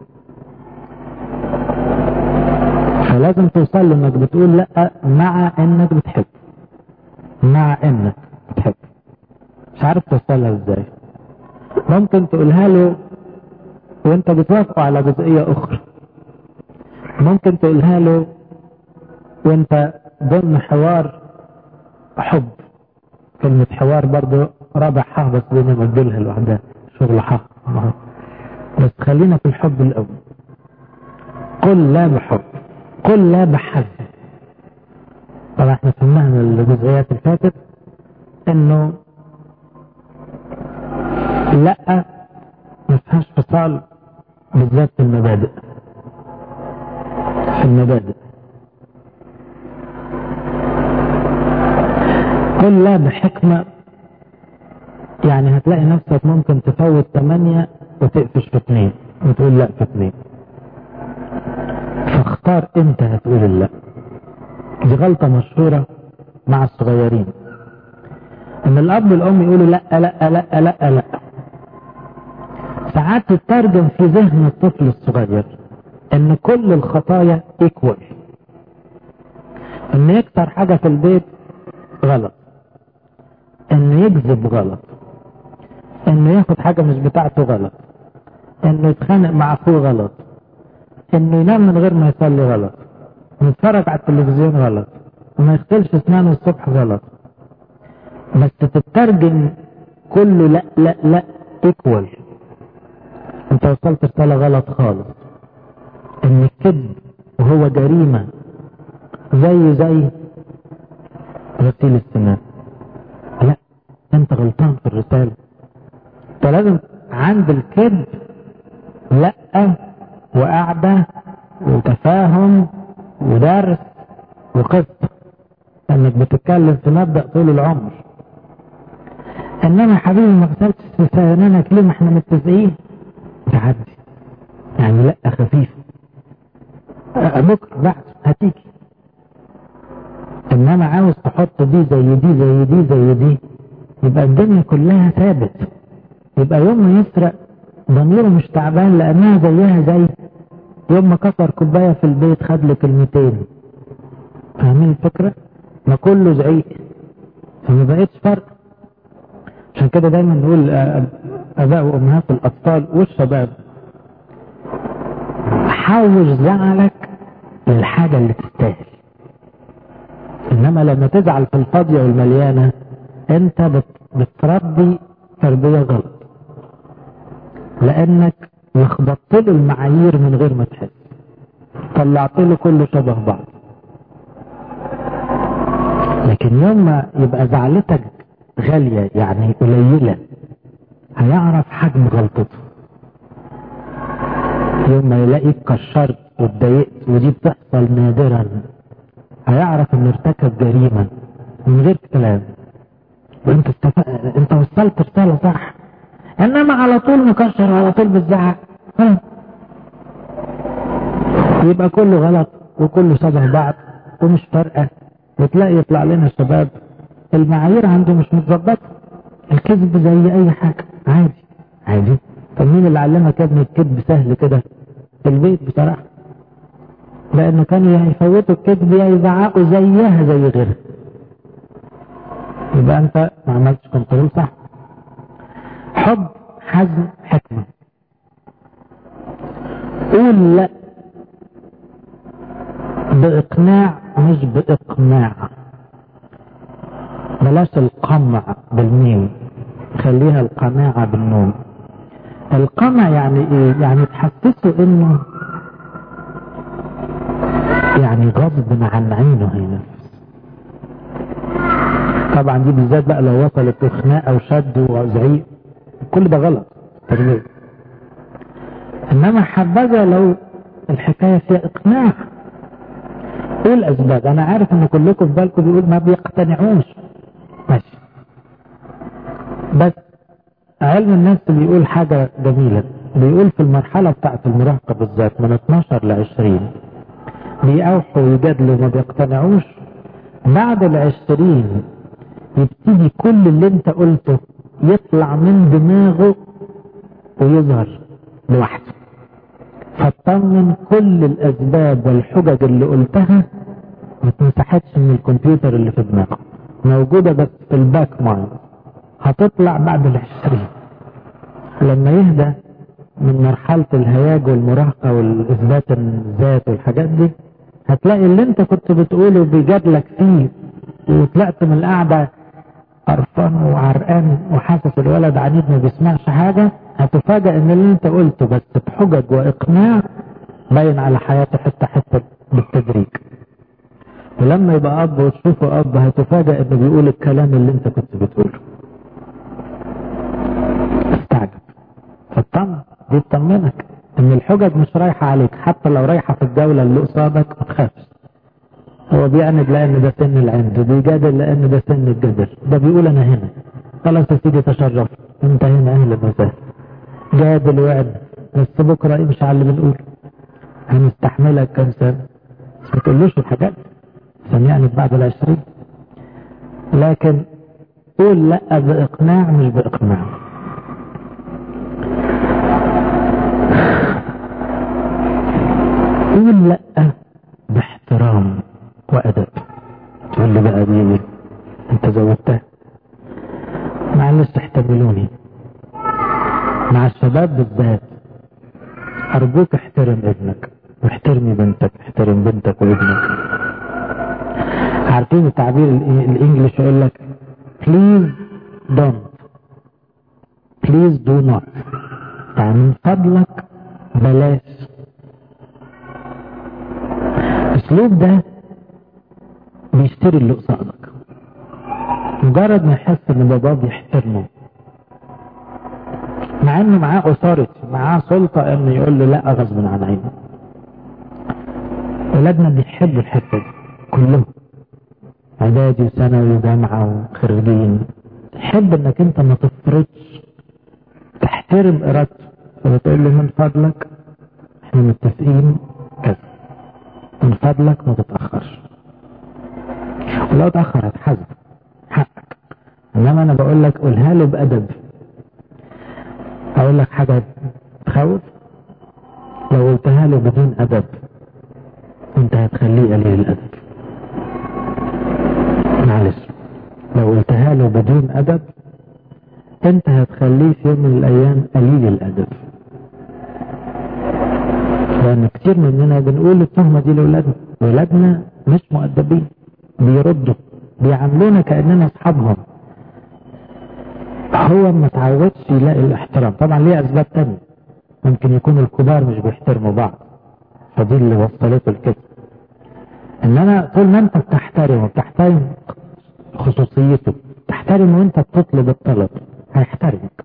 فلازم توصل له انك بتقول لا مع انك بتحب مع انك بتحب مش عارف توصلها ازاي ممكن تقولها له وانت بتوافقه على جزئية اخرى ممكن تقولها له وانت ضمن حوار حب كلمة حوار برضو رابع ح بس بدنا نبدلها لوحدها شغل ح بس خلينا في الحب الاول قل لا بحب قل لا بحزم طبعا احنا فهمناها من الجزئيات اللي فاتت انه لا ما فيهاش فصال بالذات في المبادئ في المبادئ قل لا بحكمة يعني هتلاقي نفسك ممكن تفوت ثمانية وتقفش في اثنين وتقول لا في اثنين فاختار امتى هتقول لا دي غلطة مشهورة مع الصغيرين ان الاب والام يقولوا لا لا لا لا لا ساعات تترجم في ذهن الطفل الصغير ان كل الخطايا ايكوال ان يكسر حاجة في البيت غلط انه يكذب غلط انه ياخد حاجة مش بتاعته غلط انه يتخانق مع اخوه غلط انه ينام من غير ما يصلي غلط يتفرج على التلفزيون غلط وما يغسلش اسنانه الصبح غلط بس تترجم كله لا لا لا ايكوال انت وصلت رسالة غلط خالص ان الكذب وهو جريمة زي زي غسيل السنان لا انت غلطان في الرسالة انت لازم عند الكذب لا وقعدة وتفاهم ودرس وقصة انك بتتكلم في مبدأ طول العمر انما يا حبيبي ما غسلتش سنانك ليه ما احنا متفقين تعدي يعني لا خفيف بكره بعد هتيجي انما عاوز تحط دي زي دي زي دي زي دي يبقى الدنيا كلها ثابت يبقى يوم ما يسرق ضميره مش تعبان لانها زيها زي يوم ما كسر كوبايه في البيت خد له كلمتين فاهمين الفكره؟ ما كله زعيق فما بقتش فرق عشان كده دايما نقول اباء وامهات الاطفال والشباب حوش زعلك للحاجة اللي تستاهل انما لما تزعل في الفاضية والمليانة انت بتربي تربية غلط لانك لخبطت له المعايير من غير ما تحس طلعت له كله شبه بعض لكن يوم ما يبقى زعلتك غالية يعني قليلة هيعرف حجم غلطته يوم ما يلاقيك كشرت واتضايقت ودي بتحصل نادرا هيعرف انه ارتكب جريمة من غير كلام وانت استف... انت وصلت رسالة صح انما على طول مكشر وعلى طول بتزعق يبقى كله غلط وكله شبه بعض ومش فارقة وتلاقي يطلع لنا الشباب المعايير عنده مش متظبطة الكذب زي اي حاجة عادي عادي طب مين اللي علمك يا ابني الكذب سهل كده في البيت بصراحة لانه كانوا يفوتوا الكذب يا يزعقوا زيها زي غيرها يبقى انت ما عملتش كنترول صح حب حزم حكمة قول لا بإقناع مش بإقناع بلاش القمع بالميم خليها القناعة بالنون القمع يعني ايه يعني تحسسه انه يعني غصب عن عينه هنا طبعا دي بالذات بقى لو وصلت لخناقه وشد وزعيق كل ده غلط تربيه انما حبذا لو الحكايه فيها اقناع ايه الاسباب انا عارف ان كلكم في بالكم بيقول ما بيقتنعوش ماشي بس علم النفس بيقول حاجة جميلة بيقول في المرحلة بتاعت المراهقة بالذات من 12 ل 20 بيقاوحوا ويجادلوا ما بيقتنعوش بعد العشرين يبتدي كل اللي انت قلته يطلع من دماغه ويظهر لوحده فاطمن كل الاسباب والحجج اللي قلتها ما تمسحتش من الكمبيوتر اللي في دماغه موجودة بس في الباك مايند هتطلع بعد العشرين لما يهدى من مرحلة الهياج والمراهقة والإثبات الذات والحاجات دي هتلاقي اللي انت كنت بتقوله بيجادلك فيه وطلعت من القعدة قرفان وعرقان وحاسس الولد عنيد ما بيسمعش حاجة هتفاجأ ان اللي انت قلته بس بحجج واقناع باين على حياته حتة حتة بالتدريج ولما يبقى اب وتشوفه اب هتفاجأ انه بيقول الكلام اللي انت كنت بتقوله استعجب فاطمن دي تطمنك ان الحجج مش رايحة عليك حتى لو رايحة في الجولة اللي قصادك ما تخافش هو بيعند لان ده سن العند بيجادل لان ده سن الجدل ده بيقول انا هنا خلاص يا سيدي تشرف انت هنا اهلا وسهلا جادل وعد بس بكره امشي على اللي بنقول هنستحملك كم سنه بس ما تقولوش الحاجات عشان يعني بعد العشرين لكن قول لا باقناع مش باقناع قول لا باحترام وادب تقول لي بقى دي انت زودتها معلش احتملوني مع الشباب بالذات ارجوك احترم ابنك واحترمي بنتك احترم بنتك وابنك عارفين التعبير الانجليش يقول لك please don't please do not يعني من فضلك بلاش الاسلوب ده بيشتري اللي قصادك مجرد ما يحس ان باباه بيحترمه مع انه معاه اثارتي معاه سلطه انه يقول له لا غصب عن عينه ولادنا بيحبوا الحته دي كلهم اعدادي وثانوي وجامعه وخريجين تحب انك انت ما تفرضش تحترم ارادته فبتقول له من فضلك احنا متفقين كذا من فضلك ما تتاخرش ولو اتاخر هتحاسب حقك انما انا بقول لك قولها له بادب اقول لك حاجه تخوف لو قلتها له بدون ادب انت هتخليه قليل الادب معلش لو قلتها له بدون ادب انت هتخليه في يوم من الايام قليل الادب لان كتير مننا بنقول التهمه دي لاولادنا ولادنا مش مؤدبين بيردوا بيعاملونا كاننا اصحابهم هو ما تعودش يلاقي الاحترام طبعا ليه اسباب تانية ممكن يكون الكبار مش بيحترموا بعض فدي اللي وصلته لكده انما طول ما انت بتحترم وبتحترم خصوصيته تحترم وانت بتطلب الطلب هيحترمك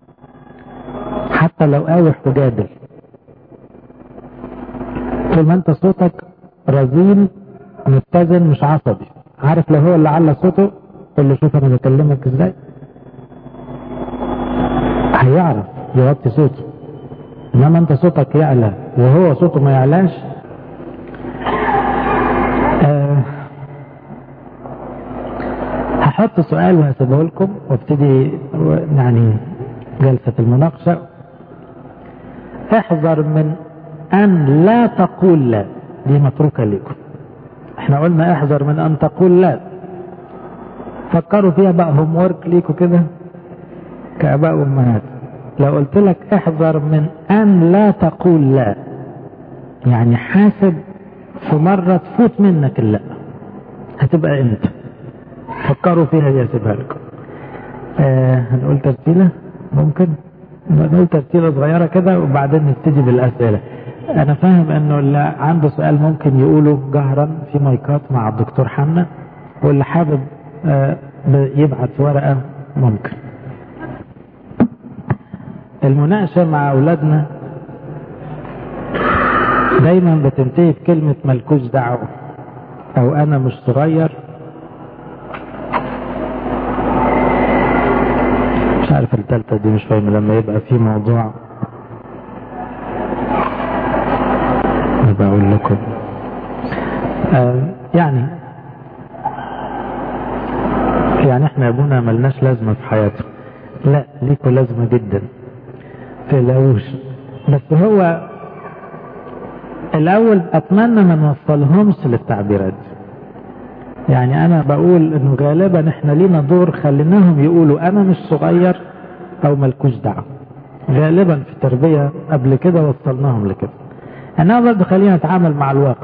حتى لو قاوح وجادل طول ما انت صوتك رزين متزن مش عصبي عارف لو هو اللي على صوته قول له شوف انا بكلمك ازاي هيعرف يوطي صوته انما انت صوتك يعلى وهو صوته ما يعلاش أه هحط سؤال وهسيبه لكم وابتدي يعني جلسة المناقشة احذر من ان لا تقول لا دي متروكة لكم احنا قلنا احذر من ان تقول لا فكروا فيها بقى هوم ورك ليكوا كده كاباء وامهات لو قلت لك احذر من ان لا تقول لا يعني حاسب في مرة تفوت منك اللا هتبقى انت فكروا فيها دي اسيبها لكم آه هنقول ترتيلة ممكن نقول ترتيلة صغيرة كده وبعدين نبتدي بالاسئلة انا فاهم انه اللي عنده سؤال ممكن يقوله جهرا في مايكات مع الدكتور حنا واللي حابب آه يبعت ورقة ممكن المناقشة مع أولادنا دايما بتنتهي بكلمة ملكوش دعوة أو أنا مش صغير مش عارف التالتة دي مش فاهم لما يبقى في موضوع بقول لكم آه يعني يعني احنا يا ابونا ملناش لازمة في حياته لا ليكوا لازمة جدا تقلقوش بس هو الاول اتمنى ما نوصلهمش للتعبيرات يعني انا بقول انه غالبا احنا لينا دور خليناهم يقولوا انا مش صغير او ملكوش دعوه غالبا في التربيه قبل كده وصلناهم لكده انما برضه خلينا نتعامل مع الواقع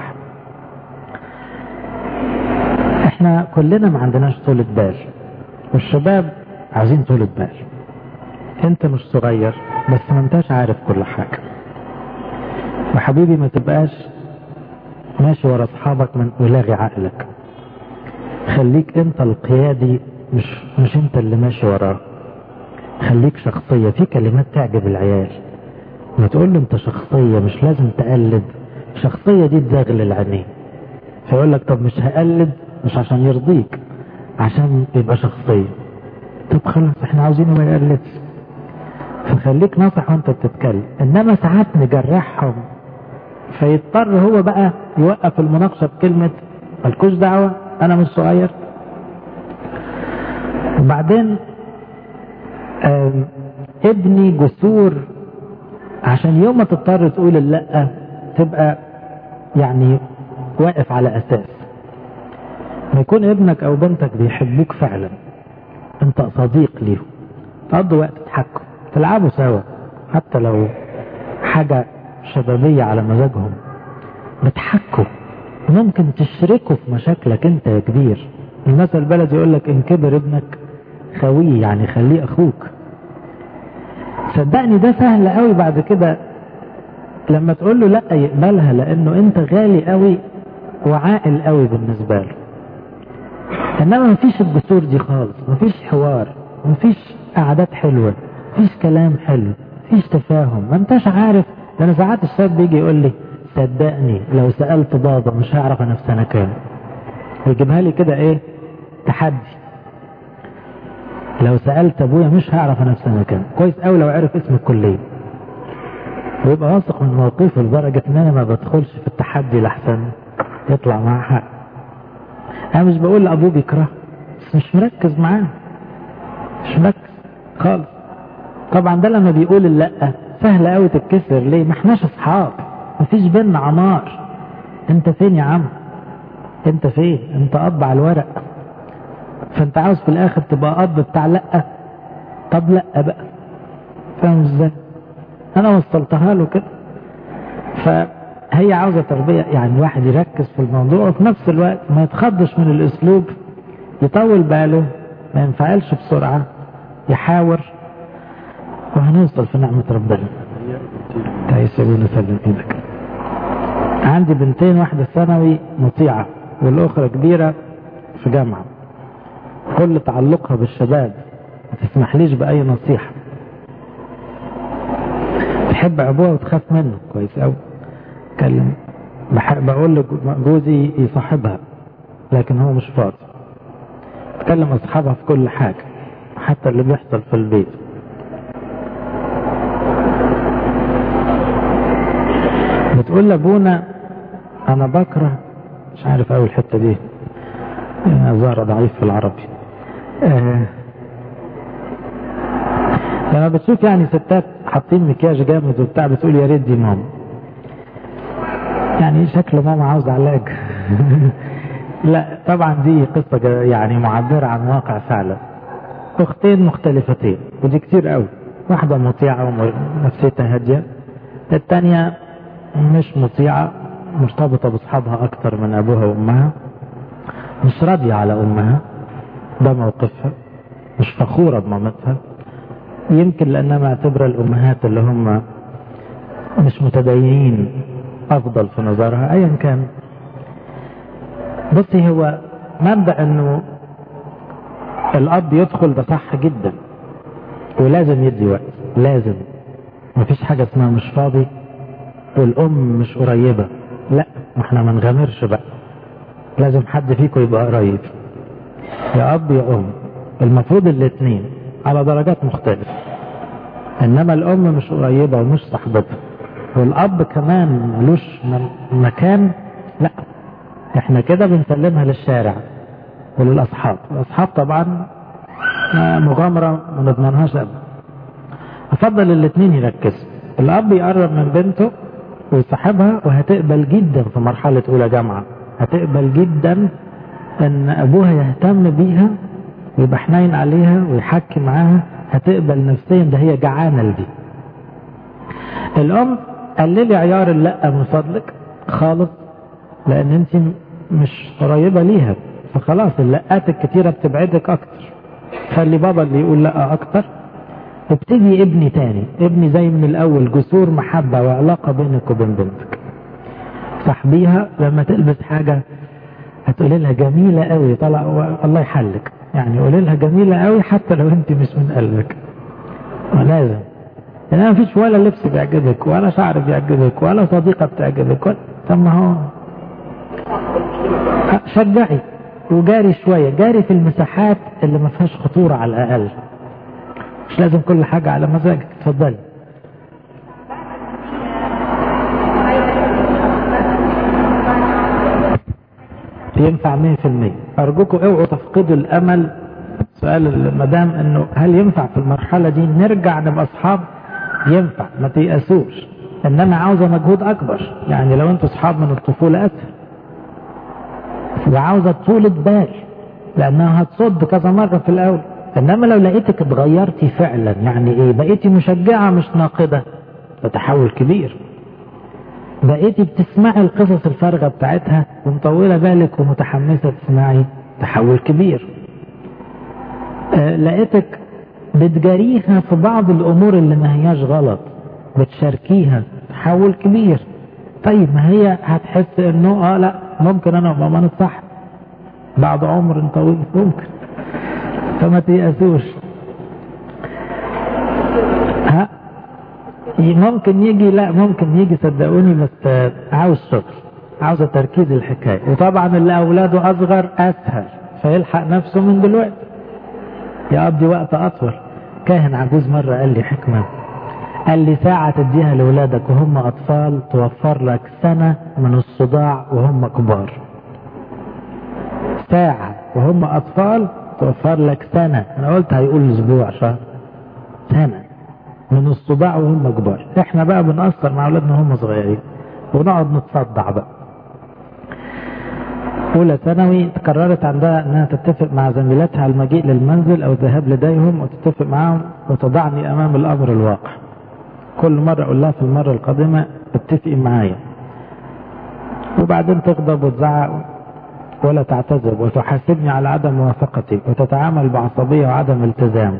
احنا كلنا ما عندناش طولة بال والشباب عايزين طولة بال انت مش صغير بس ما انتش عارف كل حاجة وحبيبي ما تبقاش ماشي ورا اصحابك من ولاغي عقلك خليك انت القيادي مش مش انت اللي ماشي وراه خليك شخصية في كلمات تعجب العيال ما تقول له انت شخصية مش لازم تقلد شخصية دي تزغل العينين فيقول لك طب مش هقلد مش عشان يرضيك عشان يبقى شخصية طب خلاص احنا عاوزينه ما يقلدش فخليك ناصح وانت بتتكلم انما ساعات نجرحهم فيضطر هو بقى يوقف المناقشة بكلمة مالكوش دعوة انا مش صغير وبعدين ابني جسور عشان يوم ما تضطر تقول اللا تبقى يعني واقف على اساس ما يكون ابنك او بنتك بيحبوك فعلا انت صديق ليهم تقضوا وقت تضحكوا تلعبوا سوا حتى لو حاجة شبابية على مزاجهم بتحكوا ممكن تشركه في مشاكلك انت يا كبير المثل البلدي يقول لك ان كبر ابنك خويه يعني خليه اخوك صدقني ده سهل قوي بعد كده لما تقول له لا يقبلها لانه انت غالي قوي وعاقل قوي بالنسبه له انما مفيش الجسور دي خالص مفيش حوار مفيش قعدات حلوه مفيش كلام حلو مفيش تفاهم ما انتش عارف ده انا ساعات الشاب بيجي يقول لي صدقني لو سالت بابا مش هعرف انا في سنه كام ويجيبها لي كده ايه تحدي لو سالت ابويا مش هعرف انا في سنه كام كويس قوي لو عرف اسم الكليه ويبقى واثق من موقفه لدرجه ان انا ما بدخلش في التحدي لحسن يطلع معاه حق انا مش بقول لابوه بيكره بس مش مركز معاه مش مركز خالص طبعا ده لما بيقول اللا سهل قوي تتكسر ليه ما احناش اصحاب مفيش بينا عمار انت فين يا عم انت فين انت اب على الورق فانت عاوز في الاخر تبقى اب بتاع لا طب لا بقى فاهم ازاي انا وصلتها له كده فهي عاوزه تربيه يعني الواحد يركز في الموضوع وفي نفس الوقت ما يتخضش من الاسلوب يطول باله ما ينفعلش بسرعه يحاور وهنوصل في نعمه ربنا تعيش سيبونا سلم ايدك عندي بنتين واحده ثانوي مطيعه والاخرى كبيره في جامعه كل تعلقها بالشباب ما تسمحليش باي نصيحه تحب ابوها وتخاف منه كويس قوي اتكلم بحب اقول لجوزي يصاحبها لكن هو مش فاضي تكلم اصحابها في كل حاجه حتى اللي بيحصل في البيت بتقول لابونا انا بكره مش عارف اول الحته دي زهره ضعيف في العربي آه لما بتشوف يعني ستات حاطين مكياج جامد وبتاع بتقول يا ريت دي ماما يعني شكل ماما عاوز علاج لا طبعا دي قصة يعني معبرة عن واقع فعلا اختين مختلفتين ودي كتير قوي واحدة مطيعة ونفسيتها هادية التانية مش مطيعة مرتبطة باصحابها اكتر من ابوها وامها مش راضية على امها ده موقفها مش فخورة بمامتها يمكن لانها معتبرة الامهات اللي هم مش متدينين افضل في نظرها ايا كان بصي هو مبدا انه الاب يدخل ده صح جدا ولازم يدي وقت لازم مفيش حاجة اسمها مش فاضي والام مش قريبة لا ما احنا ما نغامرش بقى لازم حد فيكم يبقى قريب يا اب يا ام المفروض الاثنين على درجات مختلفة انما الام مش قريبة ومش صاحبتها والاب كمان ملوش مكان لا احنا كده بنسلمها للشارع وللاصحاب الاصحاب طبعا مغامرة ما نضمنهاش ابدا افضل الاثنين يركزوا الاب يقرب من بنته ويصاحبها وهتقبل جدا في مرحلة اولى جامعة هتقبل جدا ان ابوها يهتم بيها ويبقى حنين عليها ويحكي معاها هتقبل نفسيا ده هي جعانة لدي الام قللي عيار اللا من فضلك خالص لان انت مش قريبة ليها فخلاص اللقات الكتيرة بتبعدك اكتر خلي بابا اللي يقول لا اكتر وابتدي ابني تاني ابني زي من الاول جسور محبة وعلاقة بينك وبين بنتك صاحبيها لما تلبس حاجة هتقولي لها جميلة قوي طلع الله يحلك يعني قولي لها جميلة قوي حتى لو انت مش من قلبك ولازم لان ما فيش ولا لبس بيعجبك ولا شعر بيعجبك ولا صديقة بتعجبك ولا طب ما هو شجعي وجاري شوية جاري في المساحات اللي ما فيهاش خطورة على الأقل مش لازم كل حاجة على مزاجك اتفضلي ينفع 100% أرجوكم اوعوا تفقدوا الأمل سؤال المدام انه هل ينفع في المرحلة دي نرجع نبقى أصحاب ينفع ما تيأسوش إنما عاوزة مجهود أكبر يعني لو أنتوا أصحاب من الطفولة أسهل وعاوزة طولة بال لأنها هتصد كذا مرة في الأول إنما لو لقيتك اتغيرتي فعلا يعني إيه بقيتي مشجعة مش ناقدة ده تحول كبير بقيتي بتسمعي القصص الفارغة بتاعتها ومطولة بالك ومتحمسة تسمعي تحول كبير آه لقيتك بتجاريها في بعض الأمور اللي ما هياش غلط بتشاركيها تحول كبير طيب ما هي هتحس انه اه لا ممكن انا وماما صح بعد عمر طويل ممكن فما تيأسوش ها ممكن يجي لا ممكن يجي صدقوني بس عاوز شغل عاوز تركيز الحكاية وطبعا اللي أولاده أصغر أسهل فيلحق نفسه من دلوقتي يقضي وقت أطول كاهن عجوز مرة قال لي حكمة قال لي ساعة تديها لأولادك وهم أطفال توفر لك سنة من الصداع وهم كبار ساعة وهم أطفال توفر لك سنة أنا قلت هيقول أسبوع شهر سنة من الصداع وهم كبار احنا بقى بنأثر مع أولادنا وهم صغيرين ونقعد نتصدع بقى أولى ثانوي قررت عندها أنها تتفق مع زميلاتها على المجيء للمنزل أو الذهاب لديهم وتتفق معهم وتضعني أمام الأمر الواقع كل مرة أقول لها في المرة القادمة اتفقي معايا وبعدين تغضب وتزعق ولا تعتذر وتحاسبني على عدم موافقتي وتتعامل بعصبية وعدم التزام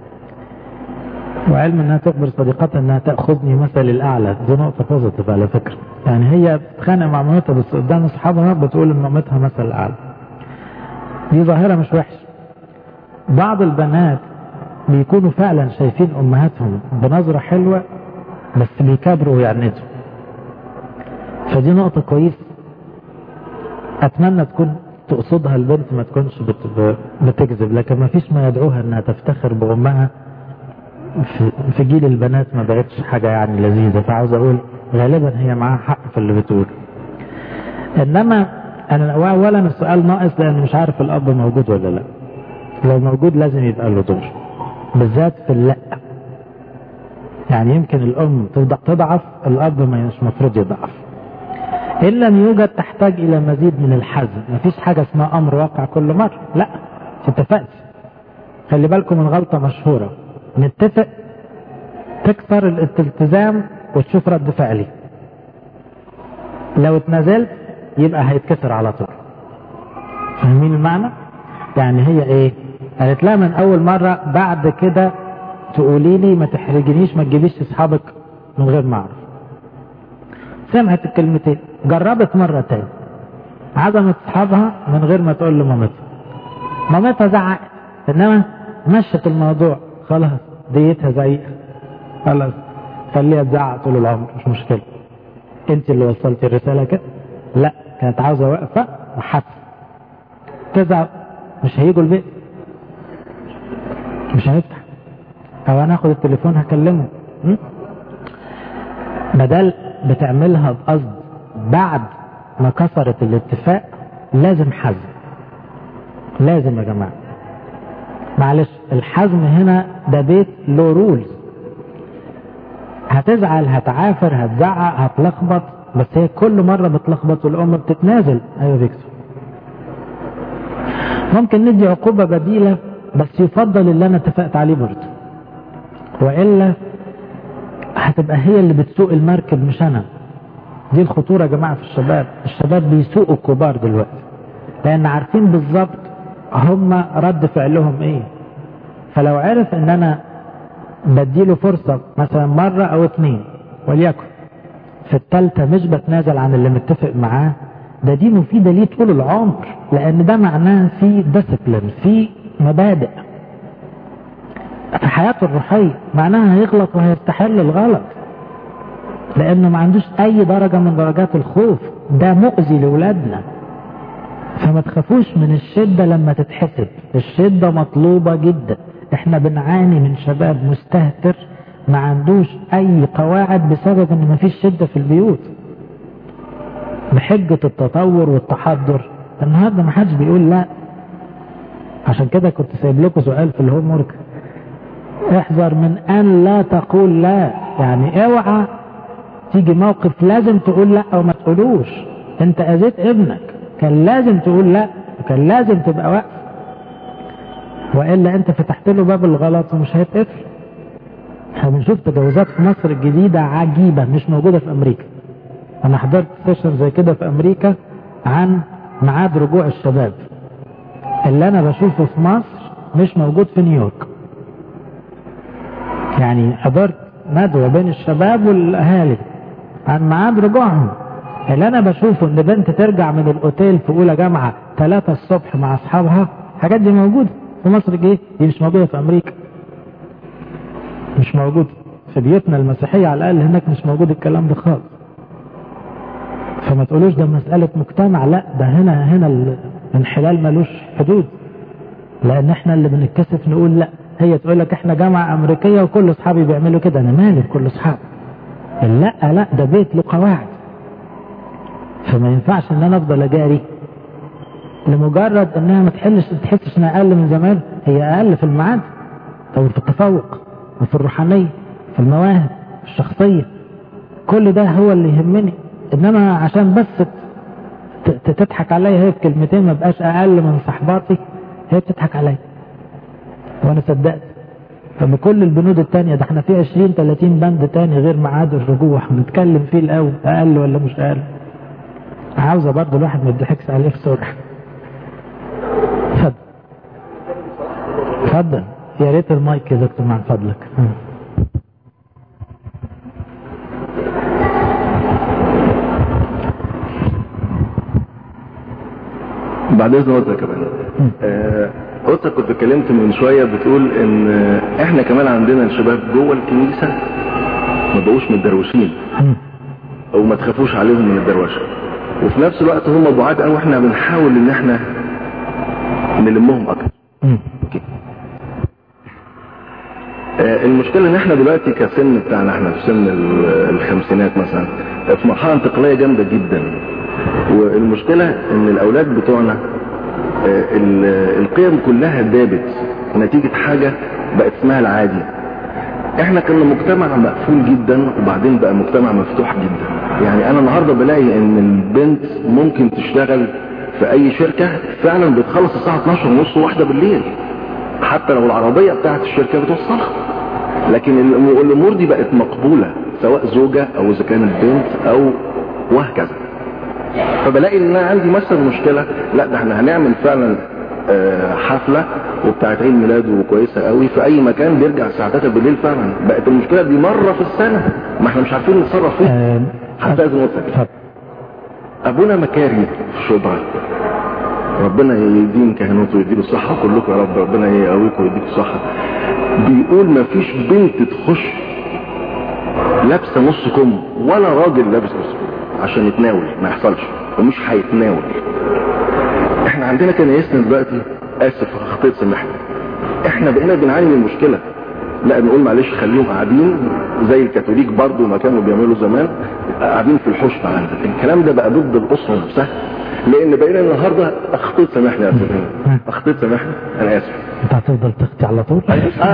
وعلم انها تخبر صديقتها انها تاخذني مثل الاعلى دي نقطه بوزيتيف على فكره يعني هي بتتخانق مع مامتها بس قدام اصحابها بتقول ان مامتها مثل الاعلى دي ظاهره مش وحشه بعض البنات بيكونوا فعلا شايفين امهاتهم بنظره حلوه بس بيكبروا ويعندوا فدي نقطه كويسه اتمنى تكون تقصدها البنت ما تكونش بت... بتكذب لكن ما فيش ما يدعوها انها تفتخر بامها في, في جيل البنات ما بقتش حاجة يعني لذيذة فعاوز اقول غالبا هي معاها حق في اللي بتقول انما انا اولا السؤال ناقص لان مش عارف الاب موجود ولا لا لو موجود لازم يبقى له دور بالذات في اللا يعني يمكن الام تضعف الاب ما مش مفروض يضعف ان لم يوجد تحتاج الى مزيد من الحزم مفيش حاجة اسمها امر واقع كل مرة لا اتفقت خلي بالكم من غلطة مشهورة نتفق تكسر الالتزام وتشوف رد فعلي لو اتنازلت يبقى هيتكسر على طول فاهمين المعنى يعني هي ايه قالت لها من اول مرة بعد كده تقولي لي ما تحرجنيش ما تجيبيش اصحابك من غير ما اعرف سمعت الكلمتين جربت مرة تاني عزمت اصحابها من غير ما تقول لمامتها مامتها زعقت انما مشت الموضوع خلاص ديتها زي خلاص خليها تزعق طول العمر مش مشكلة انت اللي وصلتي الرسالة كده لا كانت عاوزة واقفة وحبس تزعق مش هيجوا البيت مش هنفتح او انا اخد التليفون هكلمه بدل بتعملها بقصد بعد ما كسرت الاتفاق لازم حزم لازم يا جماعه معلش الحزم هنا ده بيت له رولز هتزعل هتعافر هتزعق هتلخبط بس هي كل مرة بتلخبط والأم بتتنازل أيوة فيكتور ممكن ندي عقوبة بديلة بس يفضل اللي أنا اتفقت عليه برضه وإلا هتبقى هي اللي بتسوق المركب مش أنا دي الخطورة يا جماعة في الشباب الشباب بيسوقوا الكبار دلوقتي لأن عارفين بالظبط هم رد فعلهم ايه فلو عرف ان انا بديله فرصة مثلا مرة او اتنين وليكن في التالتة مش بتنازل عن اللي متفق معاه ده دي مفيدة ليه طول العمر لان ده معناه في ديسيبلين في مبادئ في حياته الروحية معناها هيغلط وهيستحل الغلط لانه ما عندوش اي درجة من درجات الخوف ده مؤذي لاولادنا فما تخافوش من الشدة لما تتحسب الشدة مطلوبة جدا احنا بنعاني من شباب مستهتر ما عندوش اي قواعد بسبب ان ما فيش شدة في البيوت بحجة التطور والتحضر النهاردة ما حدش بيقول لا عشان كده كنت سايب لكم سؤال في الهوم ورك احذر من ان لا تقول لا يعني اوعى تيجي موقف لازم تقول لا او ما تقولوش انت اذيت ابنك كان لازم تقول لا وكان لازم تبقى واقف والا انت فتحت له باب الغلط ومش هيتقفل احنا بنشوف تجاوزات في مصر الجديده عجيبه مش موجوده في امريكا انا حضرت سيشن زي كده في امريكا عن ميعاد رجوع الشباب اللي انا بشوفه في مصر مش موجود في نيويورك يعني حضرت ندوة بين الشباب والاهالي عن ميعاد رجوعهم اللي انا بشوفه ان بنت ترجع من الاوتيل في اولى جامعة 3 الصبح مع اصحابها الحاجات دي موجودة في مصر ايه دي مش موجودة في امريكا مش موجود في بيوتنا المسيحية على الاقل هناك مش موجود الكلام ده خالص فما تقولوش ده مسألة مجتمع لا ده هنا هنا الانحلال ملوش حدود لان احنا اللي بنتكسف نقول لا هي تقول لك احنا جامعة امريكية وكل اصحابي بيعملوا كده انا مالي بكل اصحابي لا لا ده بيت له قواعد فما ينفعش ان انا افضل اجاري لمجرد انها ما تحلش تحسش انها اقل من زمان هي اقل في الميعاد او في التفوق وفي الروحانية في المواهب في الشخصية كل ده هو اللي يهمني انما عشان بس تضحك عليا هي بكلمتين ما بقاش اقل من صحباتي هي بتضحك عليا وانا صدقت فبكل البنود التانية ده احنا في 20 30 بند تاني غير ميعاد الرجوع هنتكلم فيه الاول اقل ولا مش اقل عاوزة برضه الواحد ما يضحكش عليه بسرعة اتفضل اتفضل يا ريت المايك يا دكتور مع فضلك بعد اذن وقتك كمان قلت كنت اتكلمت من شوية بتقول ان احنا كمان عندنا الشباب جوه الكنيسة ما بقوش متدروشين او ما تخافوش عليهم من الدروشه وفي نفس الوقت هم بعاد قوي احنا بنحاول ان احنا نلمهم اكتر آه المشكلة ان احنا دلوقتي كسن بتاعنا احنا في سن الخمسينات مثلا في مرحلة انتقالية جامدة جدا والمشكلة ان الاولاد بتوعنا آه القيم كلها دابت نتيجة حاجة بقت اسمها العادي احنا كنا مجتمع مقفول جدا وبعدين بقى مجتمع مفتوح جدا يعني انا النهاردة بلاقي ان البنت ممكن تشتغل في اي شركة فعلا بتخلص الساعة 12 ونص واحدة بالليل حتى لو العربية بتاعت الشركة بتوصلها لكن الامور دي بقت مقبولة سواء زوجة او اذا كانت بنت او وهكذا فبلاقي ان انا عندي مثلا مشكلة لا ده احنا هنعمل فعلا حفلة وبتاعت عيد ميلاده كويسة قوي في اي مكان بيرجع الساعة 3 بالليل فعلا بقت المشكلة دي مرة في السنة ما احنا مش عارفين نتصرف فيها حتى اذن وصلت ابونا مكاري في الشبرا ربنا يدين كهنوته ويديله الصحة كلكم يا رب ربنا يقويكم ويديكم الصحة بيقول ما فيش بنت تخش لابسة نص كم ولا راجل لابس نص كم عشان يتناول ما يحصلش ومش هيتناول احنا عندنا كنايسنا دلوقتي اسف اخطيت سامحني احنا بقينا بنعاني من المشكلة لا نقول معلش خليهم قاعدين زي الكاثوليك برضو ما كانوا بيعملوا زمان قاعدين في الحوش معانا الكلام ده بقى ضد الاسره نفسها لان بقينا النهارده اخطيت سامحني يا استاذ اخطيت سامحني انا اسف انت هتفضل تخطي على طول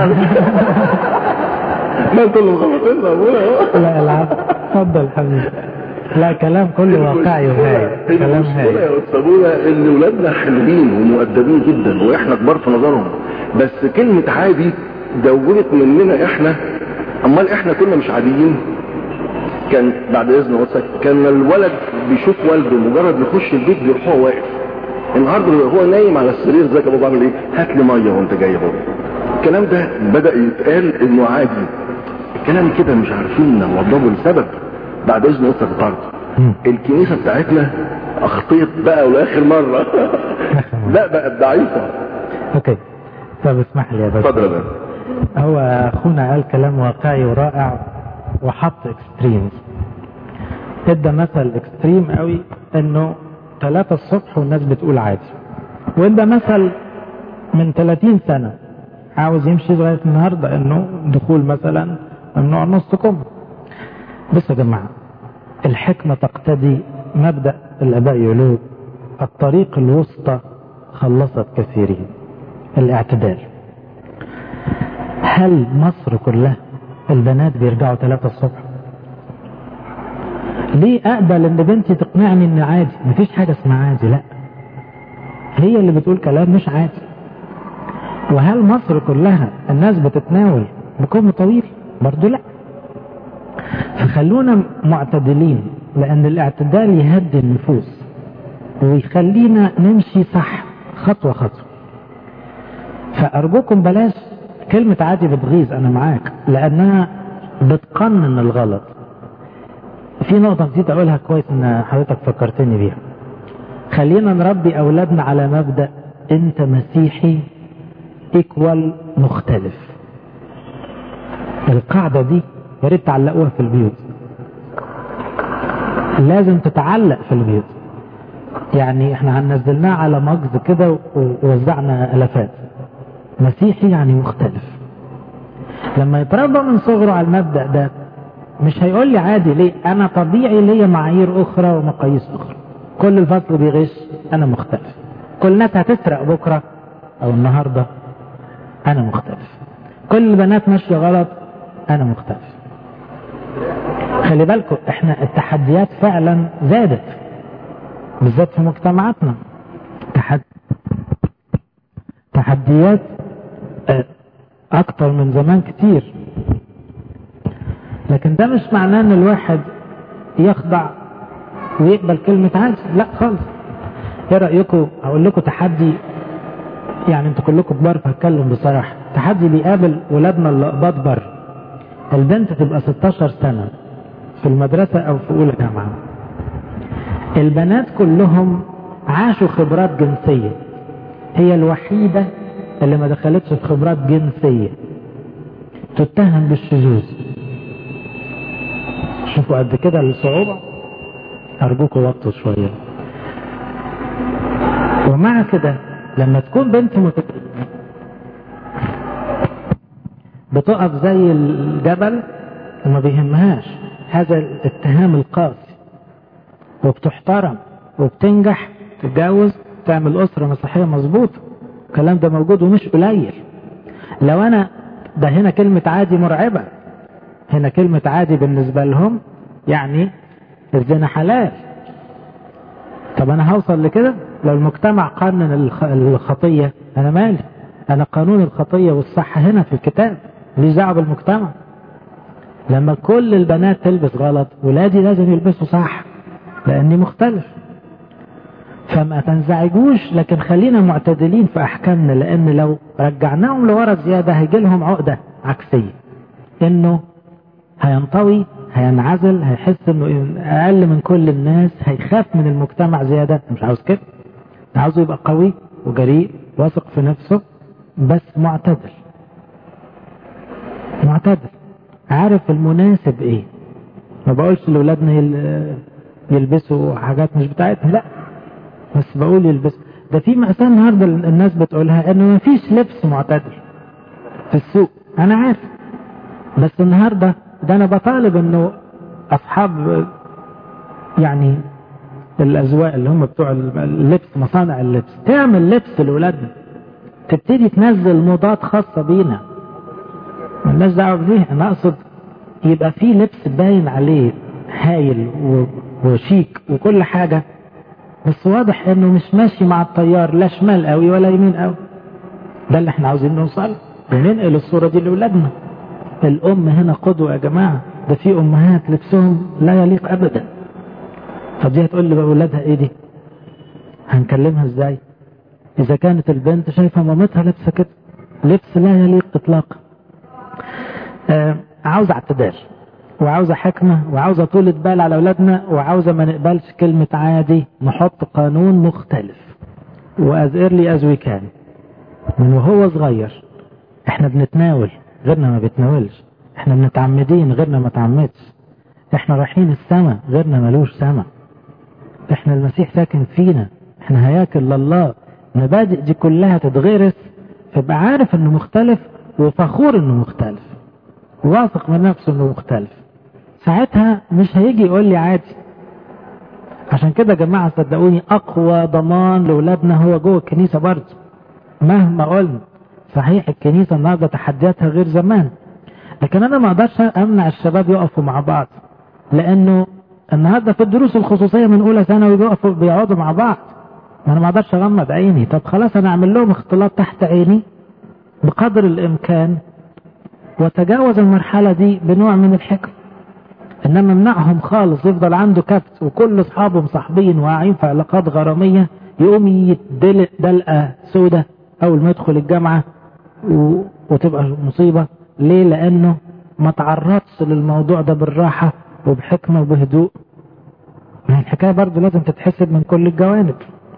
ما انت اللي مغلطين ابونا لا العب اتفضل حبيبي لا كلام كله واقعي وهاي كلام هاي يا استاذ ابونا ان ولادنا حلوين ومؤدبين جدا واحنا كبار في نظرهم بس كلمه عادي دوجت مننا احنا امال احنا كنا مش عاديين كان بعد اذن وصلك كان الولد بيشوف والده مجرد يخش البيت بيروح هو واقف النهارده هو نايم على السرير زي بابا بعمل ايه هات لي ميه وانت جاي اهو الكلام ده بدا يتقال انه عادي الكلام كده مش عارفين نوضبه لسبب بعد اذن وصلك برضه الكنيسه بتاعتنا اخطيت بقى ولاخر مره لا بقت ضعيفه اوكي طب اسمح لي يا باشا اتفضل يا هو اخونا قال كلام واقعي ورائع وحط اكستريمز ادى مثل اكستريم قوي انه ثلاثة الصبح والناس بتقول عادي وادى مثل من 30 سنة عاوز يمشي لغاية النهاردة انه دخول مثلا ممنوع نص كم بس يا جماعة الحكمة تقتضي مبدأ الاباء يقولوا الطريق الوسطى خلصت كثيرين الاعتدال هل مصر كلها البنات بيرجعوا ثلاثة الصبح ليه اقبل ان بنتي تقنعني ان عادي مفيش حاجة اسمها عادي لا هي اللي بتقول كلام مش عادي وهل مصر كلها الناس بتتناول بكم طويل برضو لا فخلونا معتدلين لأن الاعتدال يهدي النفوس ويخلينا نمشي صح خطوة خطوة فأرجوكم بلاش كلمة عادي بتغيظ أنا معاك لأنها بتقنن الغلط في نقطة نسيت أقولها كويس إن حضرتك فكرتني بيها خلينا نربي أولادنا على مبدأ أنت مسيحي إيكوال مختلف القاعدة دي يا ريت تعلقوها في البيوت لازم تتعلق في البيوت يعني احنا هنزلناه على مجز كده ووزعنا الافات مسيحي يعني مختلف لما يتربى من صغره على المبدأ ده مش هيقول لي عادي ليه انا طبيعي ليا معايير اخرى ومقاييس اخرى كل الفصل بيغش انا مختلف كل الناس هتسرق بكرة او النهاردة انا مختلف كل البنات ماشية غلط انا مختلف خلي بالكم احنا التحديات فعلا زادت بالذات في مجتمعاتنا تحد... تحديات اكتر من زمان كتير لكن ده مش معناه ان الواحد يخضع ويقبل كلمة عاجز لا خالص ايه رأيكم اقول لكم تحدي يعني انتوا كلكم كبار فهتكلم بصراحة تحدي بيقابل ولادنا اللي قباض بر البنت تبقى 16 سنة في المدرسة او في اولى جامعة البنات كلهم عاشوا خبرات جنسية هي الوحيدة اللي ما دخلتش في خبرات جنسية تتهم بالشذوذ شوفوا قد كده الصعوبة أرجوكوا وطوا شوية ومع كده لما تكون بنت متدينة بتقف زي الجبل وما بيهمهاش هذا الاتهام القاسي وبتحترم وبتنجح تتجوز تعمل أسرة مسيحية مظبوطة الكلام ده موجود ومش قليل لو أنا ده هنا كلمة عادي مرعبة هنا كلمة عادي بالنسبة لهم يعني الزنا حلال طب أنا هوصل لكده لو المجتمع قانن الخطية أنا مالي أنا قانون الخطية والصح هنا في الكتاب ليه دعوه بالمجتمع لما كل البنات تلبس غلط ولادي لازم يلبسوا صح لأني مختلف فما تنزعجوش لكن خلينا معتدلين في أحكامنا لأن لو رجعناهم لورا زيادة هيجي لهم عقدة عكسية إنه هينطوي هينعزل هيحس إنه أقل من كل الناس هيخاف من المجتمع زيادة مش عاوز كده عاوزه يبقى قوي وجريء واثق في نفسه بس معتدل معتدل عارف المناسب ايه ما بقولش لأولادنا يلبسوا حاجات مش بتاعتنا لا بس بقول يلبسوا ده في مأساة النهاردة الناس بتقولها انه ما فيش لبس معتدل في السوق انا عارف بس النهاردة ده انا بطالب انه اصحاب يعني الازواق اللي هم بتوع اللبس مصانع اللبس تعمل لبس لاولادنا تبتدي تنزل موضات خاصة بينا مالناش دعوة بيها انا اقصد يبقى في لبس باين عليه هايل وشيك وكل حاجة بس واضح انه مش ماشي مع التيار لا شمال قوي ولا يمين قوي ده اللي احنا عاوزين نوصل وننقل الصورة دي لأولادنا الأم هنا قدوة يا جماعة ده في أمهات لبسهم لا يليق أبدا طب دي هتقول لي بقى أولادها إيه دي هنكلمها إزاي إذا كانت البنت شايفة مامتها لابسة كده لبس لا يليق إطلاقا آه عاوزة اعتدال وعاوزة حكمة وعاوزة طولة بال على أولادنا وعاوزة ما نقبلش كلمة عادي نحط قانون مختلف وأز ايرلي از وي كان من وهو صغير احنا بنتناول غيرنا ما بيتناولش احنا بنتعمدين غيرنا ما تعمدش احنا رايحين السماء غيرنا ملوش سماء احنا المسيح ساكن فينا احنا هياكل لله المبادئ دي كلها تتغرس فبقى عارف انه مختلف وفخور انه مختلف واثق من نفسه انه مختلف ساعتها مش هيجي يقول لي عادي عشان كده يا جماعة صدقوني اقوى ضمان لاولادنا هو جوه الكنيسة برضه مهما قلنا صحيح الكنيسة النهاردة تحدياتها غير زمان لكن انا ما اقدرش امنع الشباب يقفوا مع بعض لانه النهاردة في الدروس الخصوصية من اولى ثانوي بيقفوا بيقعدوا مع بعض ما انا ما اقدرش اغمض عيني طب خلاص انا اعمل لهم اختلاط تحت عيني بقدر الامكان وتجاوز المرحلة دي بنوع من الحكم انما منعهم خالص يفضل عنده كبت وكل اصحابه مصاحبين واقعين في علاقات غراميه يقوم يدلق دلقه سودة اول ما يدخل الجامعه و... وتبقى مصيبه ليه لانه ما تعرضش للموضوع ده بالراحه وبحكمه وبهدوء الحكايه برضه لازم تتحسب من كل الجوانب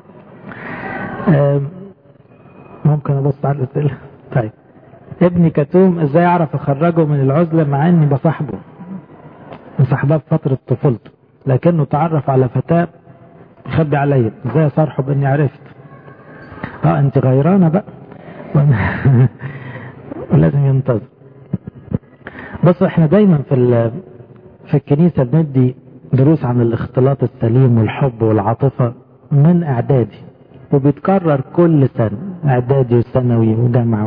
ممكن ابص على الاسئله طيب ابني كتوم ازاي اعرف اخرجه من العزله مع اني بصاحبه مصاحباه في فتره طفولته لكنه تعرف على فتاه يخبي عليا ازاي اصارحه باني عرفت اه انت غيرانه بقى ولازم ينتظر بصوا احنا دايما في في الكنيسه بندي دروس عن الاختلاط السليم والحب والعاطفه من اعدادي وبيتكرر كل سنه اعدادي وثانوي وجامعه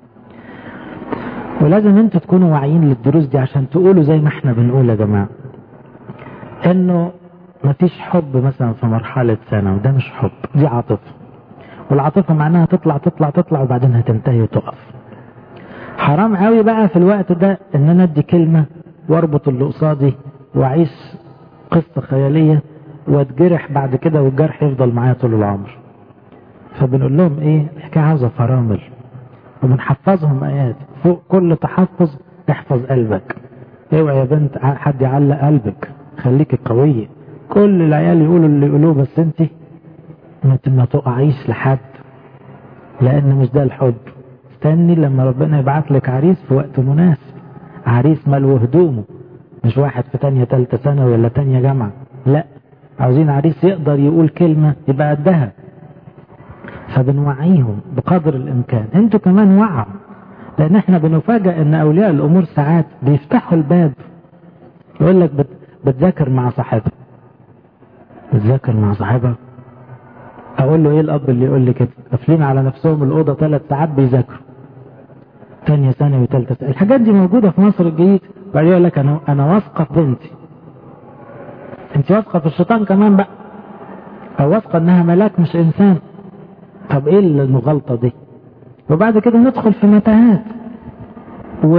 ولازم انتوا تكونوا واعيين للدروس دي عشان تقولوا زي ما احنا بنقول يا جماعه انه مفيش حب مثلا في مرحله سنه وده مش حب دي عاطفه والعاطفه معناها تطلع تطلع تطلع وبعدين هتنتهي وتقف حرام قوي بقى في الوقت ده ان انا ادي كلمه واربط اللي قصادي واعيش قصه خياليه واتجرح بعد كده والجرح يفضل معايا طول العمر فبنقول لهم ايه الحكايه عاوزه فرامل وبنحفظهم ايات فوق كل تحفظ احفظ قلبك اوعى يا بنت حد يعلق قلبك خليكي قويه كل العيال يقولوا اللي يقولوه بس انت ما تقعيش لحد لان مش ده الحب استني لما ربنا يبعت لك عريس في وقت مناسب عريس ملو هدومه مش واحد في تانية تالتة سنة ولا تانية جامعة لا عاوزين عريس يقدر يقول كلمة يبقى قدها فبنوعيهم بقدر الامكان انتوا كمان وعوا لان احنا بنفاجئ ان اولياء الامور ساعات بيفتحوا الباب يقول لك بت... بتذاكر مع صاحبها بتذاكر مع صاحبها اقول له ايه الاب اللي يقول لي كده قافلين على نفسهم الاوضه ثلاث ساعات بيذاكروا ثانيه ثانوي وثالثه ثانوي الحاجات دي موجوده في مصر الجديد بعدين يقول لك انا انا واثقه في بنتي انت واثقه في الشيطان كمان بقى او واثقه انها ملاك مش انسان طب ايه المغالطه دي وبعد كده ندخل في متاهات و...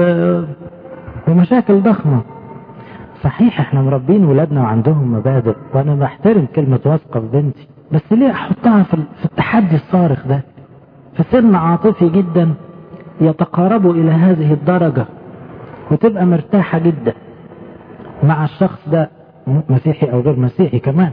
ومشاكل ضخمه صحيح احنا مربين ولادنا وعندهم مبادئ وانا بحترم كلمه واثقه في بنتي بس ليه احطها في في التحدي الصارخ ده في سن عاطفي جدا يتقاربوا الى هذه الدرجه وتبقى مرتاحه جدا مع الشخص ده مسيحي او غير مسيحي كمان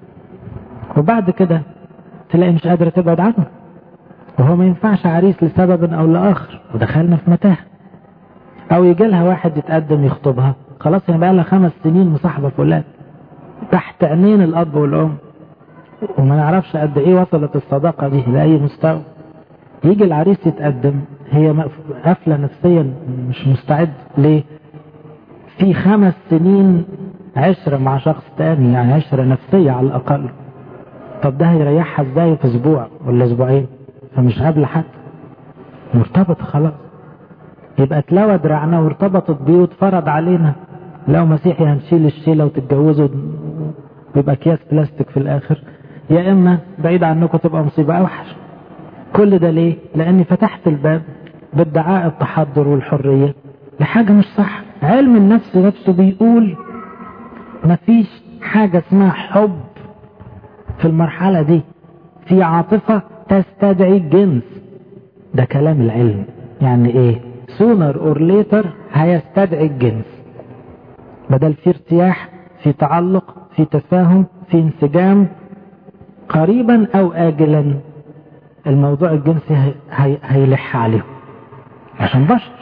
وبعد كده تلاقي مش قادره تبعد عنه وهو ما ينفعش عريس لسبب او لاخر ودخلنا في متاهه او يجي لها واحد يتقدم يخطبها خلاص هي بقى لها خمس سنين مصاحبه فلان تحت عينين الاب والام وما نعرفش قد ايه وصلت الصداقه دي لاي مستوى يجي العريس يتقدم هي قافله نفسيا مش مستعد ليه في خمس سنين عشره مع شخص تاني يعني عشره نفسيه على الاقل طب ده هيريحها ازاي في اسبوع ولا اسبوعين فمش قابله حد مرتبط خلاص يبقى اتلوى دراعنا وارتبطت بيه واتفرض علينا لو مسيحي هنشيل الشيله وتتجوزوا ويبقى اكياس بلاستيك في الاخر يا اما بعيد عنكم تبقى مصيبه اوحش كل ده ليه لاني فتحت الباب بادعاء التحضر والحريه لحاجه مش صح علم النفس نفسه بيقول مفيش حاجه اسمها حب في المرحله دي في عاطفه تستدعي الجنس ده كلام العلم يعني ايه sooner or later هيستدعي الجنس بدل في ارتياح في تعلق في تفاهم في انسجام قريبا او اجلا الموضوع الجنسي هي هي هيلح عليهم عشان بشر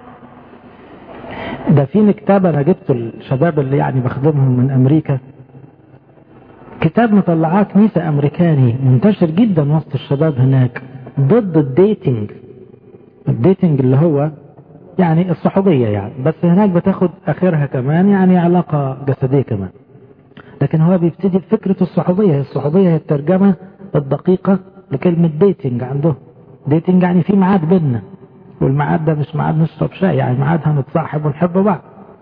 ده في كتاب انا جبته الشباب اللي يعني بخدمهم من امريكا كتاب مطلعاه كنيسة امريكاني منتشر جدا وسط الشباب هناك ضد الديتنج الديتنج اللي هو يعني الصحوبية يعني بس هناك بتاخد اخرها كمان يعني علاقة جسدية كمان لكن هو بيبتدي بفكرة الصحوبية الصحوبية هي الترجمة الدقيقة لكلمة ديتنج عندهم ديتنج يعني في ميعاد بينا والميعاد ده مش ميعاد نشرب شاي يعني ميعاد هنتصاحب ونحب بعض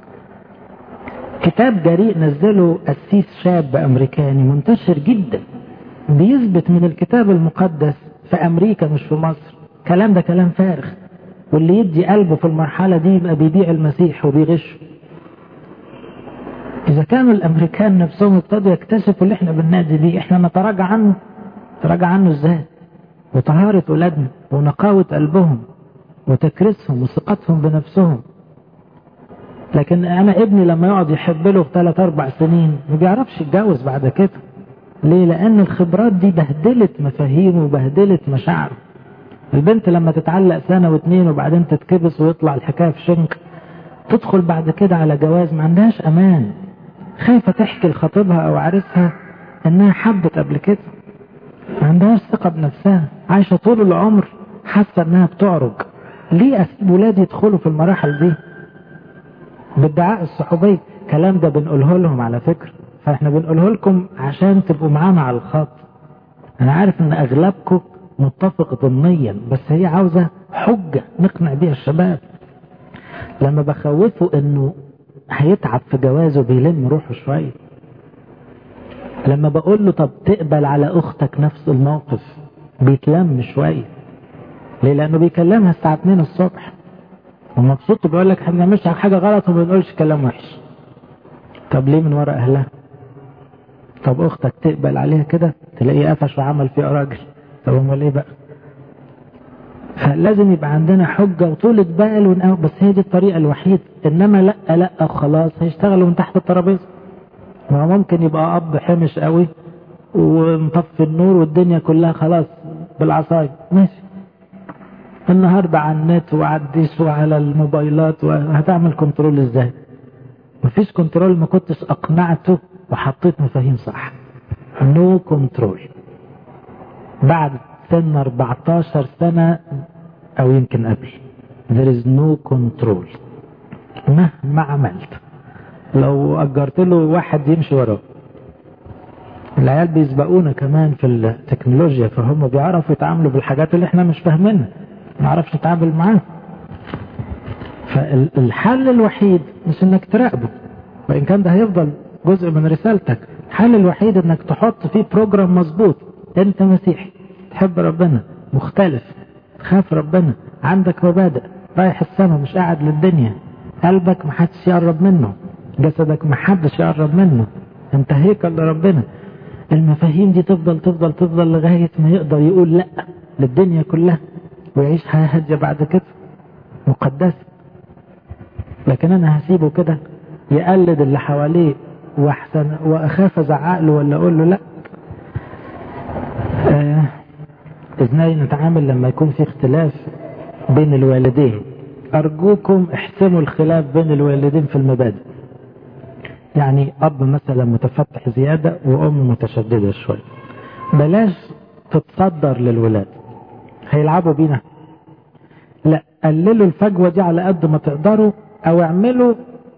كتاب جريء نزله قسيس شاب امريكاني منتشر جدا بيثبت من الكتاب المقدس في امريكا مش في مصر كلام ده كلام فارغ واللي يدي قلبه في المرحلة دي يبقى بيبيع المسيح وبيغشه إذا كانوا الأمريكان نفسهم ابتدوا يكتشفوا اللي احنا بالنادي دي احنا نتراجع عنه نتراجع عنه ازاي وطهارة ولادنا ونقاوة قلبهم وتكريسهم وثقتهم بنفسهم لكن أنا ابني لما يقعد يحب له في ثلاث أربع سنين ما بيعرفش يتجوز بعد كده ليه؟ لأن الخبرات دي بهدلت مفاهيمه وبهدلت مشاعره البنت لما تتعلق سنة واثنين وبعدين تتكبس ويطلع الحكاية في شنك تدخل بعد كده على جواز ما عندهاش أمان خايفة تحكي لخطيبها أو عريسها إنها حبت قبل كده ما عندهاش ثقة بنفسها عايشة طول العمر حاسة إنها بتعرج ليه أسيب ولادي يدخلوا في المراحل دي بادعاء الصحوبية الكلام ده بنقوله لهم على فكرة فاحنا بنقوله لكم عشان تبقوا معانا على الخط انا عارف ان اغلبكم متفق ضمنيا بس هي عاوزة حجة نقنع بيها الشباب لما بخوفه انه هيتعب في جوازه بيلم روحه شوية لما بقول له طب تقبل على اختك نفس الموقف بيتلم شوية ليه لانه بيكلمها الساعة 2 الصبح ومبسوط بيقول لك احنا مش حاجة غلط وما بنقولش كلام وحش طب ليه من ورا اهلها طب اختك تقبل عليها كده تلاقيه قفش وعمل فيها راجل طب امال ايه بقى فلازم يبقى عندنا حجة وطولة بال ونقو بس هي دي الطريقة الوحيدة انما لا لا خلاص هيشتغلوا من تحت الترابيزة ما هو ممكن يبقى اب حمش قوي ومطفي النور والدنيا كلها خلاص بالعصاية ماشي النهاردة على النت وعلى الديش وعلى الموبايلات وهتعمل كنترول ازاي مفيش كنترول ما كنتش اقنعته وحطيت مفاهيم صح نو no كنترول بعد سن 14 سنة او يمكن قبل there is no control مهما عملت لو اجرت له واحد يمشي وراه العيال بيسبقونا كمان في التكنولوجيا فهم بيعرفوا يتعاملوا بالحاجات اللي احنا مش فاهمينها ما نعرفش نتعامل معاه فالحل الوحيد مش انك تراقبه وان كان ده هيفضل جزء من رسالتك الحل الوحيد انك تحط فيه بروجرام مظبوط انت مسيحي تحب ربنا مختلف تخاف ربنا عندك مبادئ رايح السما مش قاعد للدنيا قلبك محدش يقرب منه جسدك محدش يقرب منه انت هيكل لربنا المفاهيم دي تفضل تفضل تفضل لغاية ما يقدر يقول لا للدنيا كلها ويعيش حياة هادية بعد كده مقدسة لكن انا هسيبه كده يقلد اللي حواليه واحسن واخاف ازعق له ولا اقول له لا آه ازاي نتعامل لما يكون في اختلاف بين الوالدين ارجوكم احسموا الخلاف بين الوالدين في المبادئ يعني اب مثلا متفتح زيادة وام متشددة شوية بلاش تتصدر للولاد هيلعبوا بينا لا قللوا الفجوة دي على قد ما تقدروا او اعملوا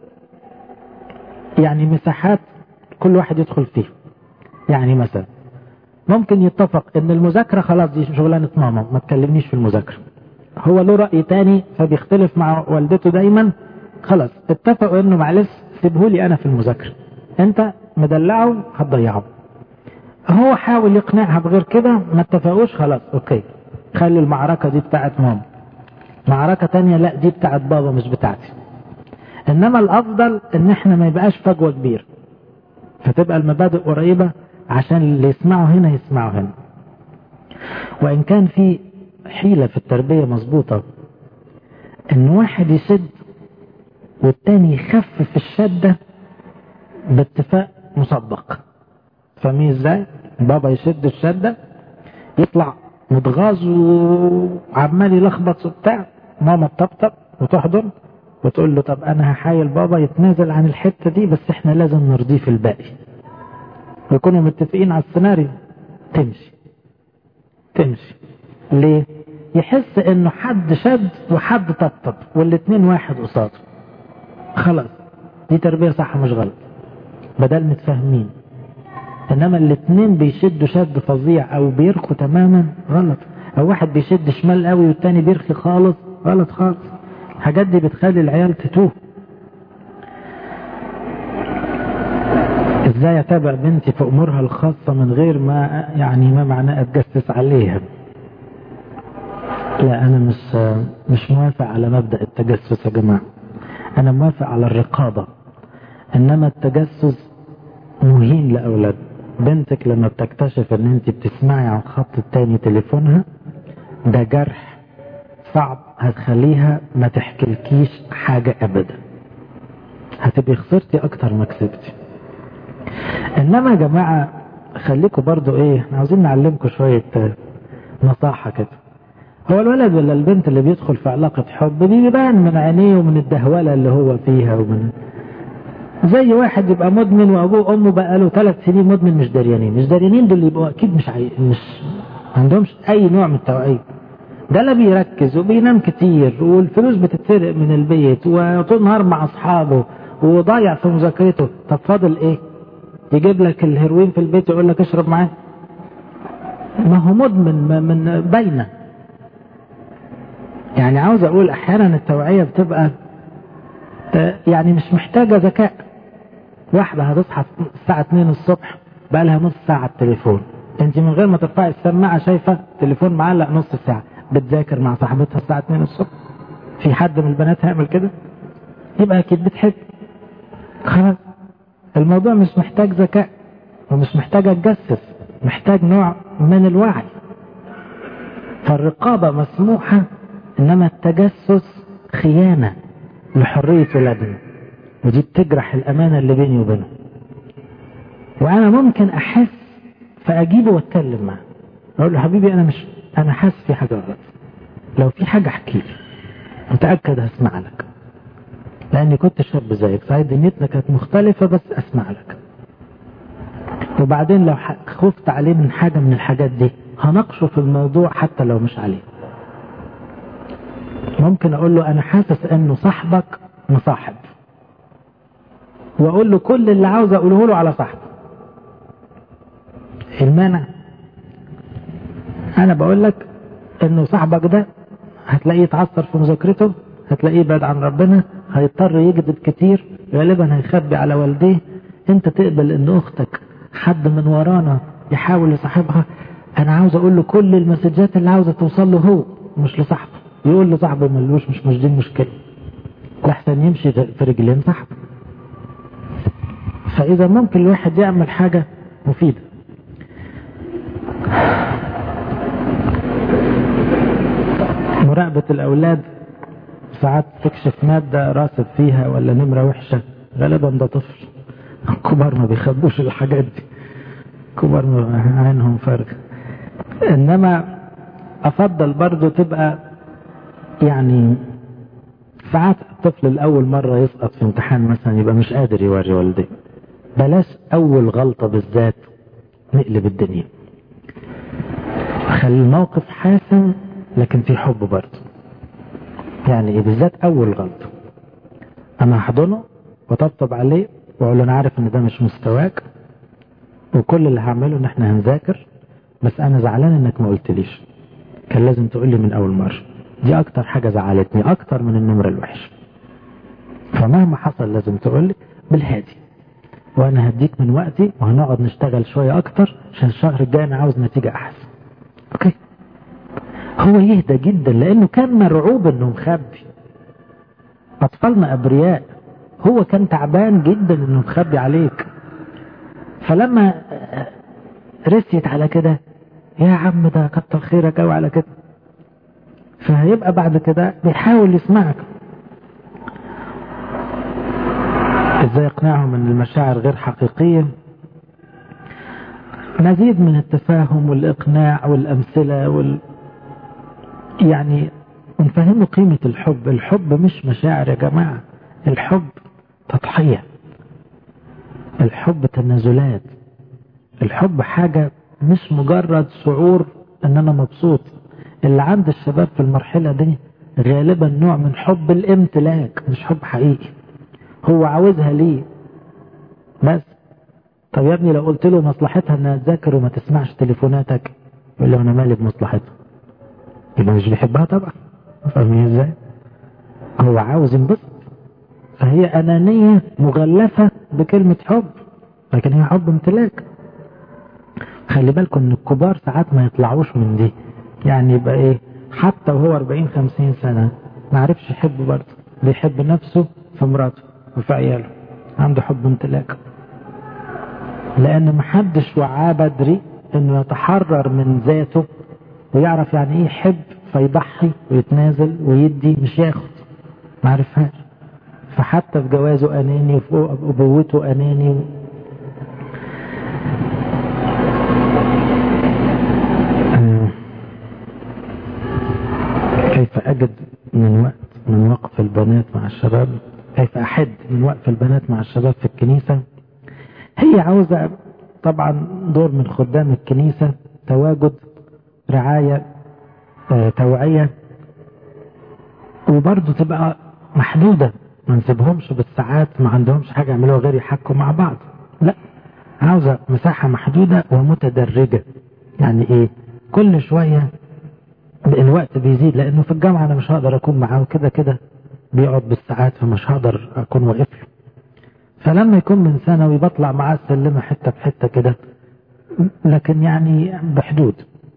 يعني مساحات كل واحد يدخل فيه يعني مثلا ممكن يتفق ان المذاكرة خلاص دي شغلانة ماما ما تكلمنيش في المذاكرة هو له رأي تاني فبيختلف مع والدته دايما خلاص اتفقوا انه معلش سيبهولي انا في المذاكرة انت مدلعه هتضيعه هو حاول يقنعها بغير كده ما اتفقوش خلاص اوكي خلي المعركة دي بتاعت ماما معركة تانية لا دي بتاعت بابا مش بتاعتي انما الافضل ان احنا ما يبقاش فجوة كبيرة فتبقى المبادئ قريبة عشان اللي يسمعوا هنا يسمعوا هنا وان كان في حيلة في التربية مظبوطة ان واحد يشد والتاني يخفف الشدة باتفاق مسبق فاهمين ازاي بابا يشد الشدة يطلع متغاظ وعمال يلخبط وبتاع ماما تطبطب وتحضن وتقول له طب انا هحايل بابا يتنازل عن الحتة دي بس احنا لازم نرضيه في الباقي يكونوا متفقين على السيناريو تمشي تمشي ليه يحس انه حد شد وحد طبطب والاتنين واحد قصاده خلاص دي تربية صح مش غلط بدل متفاهمين انما الاتنين بيشدوا شد فظيع او بيرخوا تماما غلط او واحد بيشد شمال قوي والتاني بيرخي خالص غلط خالص الحاجات دي بتخلي العيال تتوه ازاي اتابع بنتي في امورها الخاصة من غير ما يعني ما معناه اتجسس عليها لا انا مش مش موافق على مبدأ التجسس يا جماعة انا موافق على الرقابة انما التجسس مهين لاولاد بنتك لما بتكتشف ان انت بتسمعي على الخط التاني تليفونها ده جرح صعب هتخليها ما تحكيلكيش حاجة ابدا هتبقي خسرتي اكتر ما كسبتي انما يا جماعة خليكم برضو ايه احنا عاوزين نعلمكم شوية نصاحة كده هو الولد ولا البنت اللي بيدخل في علاقة حب بيبان من عينيه ومن الدهولة اللي هو فيها ومن زي واحد يبقى مدمن وابوه وامه بقى له ثلاث سنين مدمن مش دريانين مش دريانين دول يبقوا اكيد مش عي... مش ما عندهمش اي نوع من التوعيه ده لا بيركز وبينام كتير والفلوس بتتسرق من البيت وطول النهار مع اصحابه وضايع في مذاكرته طب فاضل ايه يجيب لك الهيروين في البيت يقول لك اشرب معاه ما هو مدمن من باينه يعني عاوز اقول احيانا التوعيه بتبقى يعني مش محتاجه ذكاء واحده هتصحى الساعه 2 الصبح بقى لها نص ساعه على التليفون انت من غير ما ترفعي السماعه شايفه تليفون معلق نص ساعه بتذاكر مع صاحبتها الساعه 2 الصبح في حد من البنات هيعمل كده يبقى اكيد بتحب خلاص الموضوع مش محتاج ذكاء ومش محتاج اتجسس محتاج نوع من الوعي فالرقابة مسموحة إنما التجسس خيانة لحرية ولادنا ودي بتجرح الأمانة اللي بيني وبينه وأنا ممكن أحس فأجيبه وأتكلم معاه أقول له حبيبي أنا مش أنا حاسس في حاجة غلط لو في حاجة احكي لي متأكد هسمع لك لأني كنت شاب زيك صحيح دنيتنا كانت مختلفة بس أسمع لك وبعدين لو خفت عليه من حاجة من الحاجات دي هناقشه في الموضوع حتى لو مش عليه ممكن اقول له انا حاسس انه صاحبك مصاحب واقول له كل اللي عاوز اقوله له على صاحبه المانع انا بقول لك انه صاحبك ده هتلاقيه يتعثر في مذاكرته هتلاقيه بعد عن ربنا هيضطر يكذب كتير غالبا هيخبي على والديه انت تقبل ان اختك حد من ورانا يحاول يصاحبها انا عاوز اقول له كل المسجات اللي عاوزه توصل له هو مش لصاحبه يقول لصاحبه ملوش مش مش دي المشكله واحسن يمشي في رجلين صاحبه فاذا ممكن الواحد يعمل حاجه مفيده مراقبة الأولاد ساعات تكشف مادة راسب فيها ولا نمرة وحشة غالبا ده طفل الكبار ما بيخبوش الحاجات دي كبار عينهم فارغة انما افضل برضو تبقى يعني ساعات الطفل الاول مرة يسقط في امتحان مثلا يبقى مش قادر يوري والديه بلاش اول غلطة بالذات نقلب الدنيا خلي الموقف حاسم لكن في حب برضه يعني ايه بالذات اول غلطة انا هحضنه وطبطب عليه واقول له انا عارف ان ده مش مستواك وكل اللي هعمله ان احنا هنذاكر بس انا زعلان انك ما قلتليش كان لازم تقول لي من اول مرة دي اكتر حاجة زعلتني اكتر من النمرة الوحشة فمهما حصل لازم تقول لي بالهادي وانا هديك من وقتي وهنقعد نشتغل شوية اكتر عشان الشهر الجاي انا عاوز نتيجة احسن اوكي هو يهدى جدا لانه كان مرعوب انه مخبي اطفالنا ابرياء هو كان تعبان جدا انه مخبي عليك فلما رسيت على كده يا عم ده كتر خيرك قوي على كده فهيبقى بعد كده بيحاول يسمعك ازاي اقنعهم ان المشاعر غير حقيقية مزيد من التفاهم والاقناع والامثلة وال يعني نفهمه قيمة الحب الحب مش مشاعر يا جماعة الحب تضحية الحب تنازلات الحب حاجة مش مجرد شعور ان انا مبسوط اللي عند الشباب في المرحلة دي غالبا نوع من حب الامتلاك مش حب حقيقي هو عاوزها ليه بس طب يا ابني لو قلت له مصلحتها انها تذاكر وما تسمعش تليفوناتك يقول له انا مالي بمصلحتها يبقى مش بيحبها طبعا فاهمين ازاي هو عاوز ينبسط فهي انانية مغلفة بكلمة حب لكن هي حب امتلاك خلي بالكم ان الكبار ساعات ما يطلعوش من دي يعني يبقى ايه حتى وهو 40 50 سنة ما عرفش يحب برضه بيحب نفسه في مراته وفي عياله عنده حب امتلاك لان محدش وعاه بدري انه يتحرر من ذاته ويعرف يعني ايه يحب فيضحي ويتنازل ويدي مش ياخد ما عرفهاش فحتى في جوازه اناني وفي ابوته اناني كيف اجد من وقت من وقف البنات مع الشباب كيف احد من وقف البنات مع الشباب في الكنيسة هي عاوزة طبعا دور من خدام الكنيسة تواجد رعاية آه توعية وبرضه تبقى محدودة ما نسيبهمش بالساعات ما عندهمش حاجة يعملوها غير يحكوا مع بعض لا عاوزة مساحة محدودة ومتدرجة يعني ايه كل شوية الوقت بيزيد لانه في الجامعة انا مش هقدر اكون معاه كده كده بيقعد بالساعات فمش هقدر اكون واقف له فلما يكون من ثانوي بطلع معاه السلمة حتة بحتة كده لكن يعني بحدود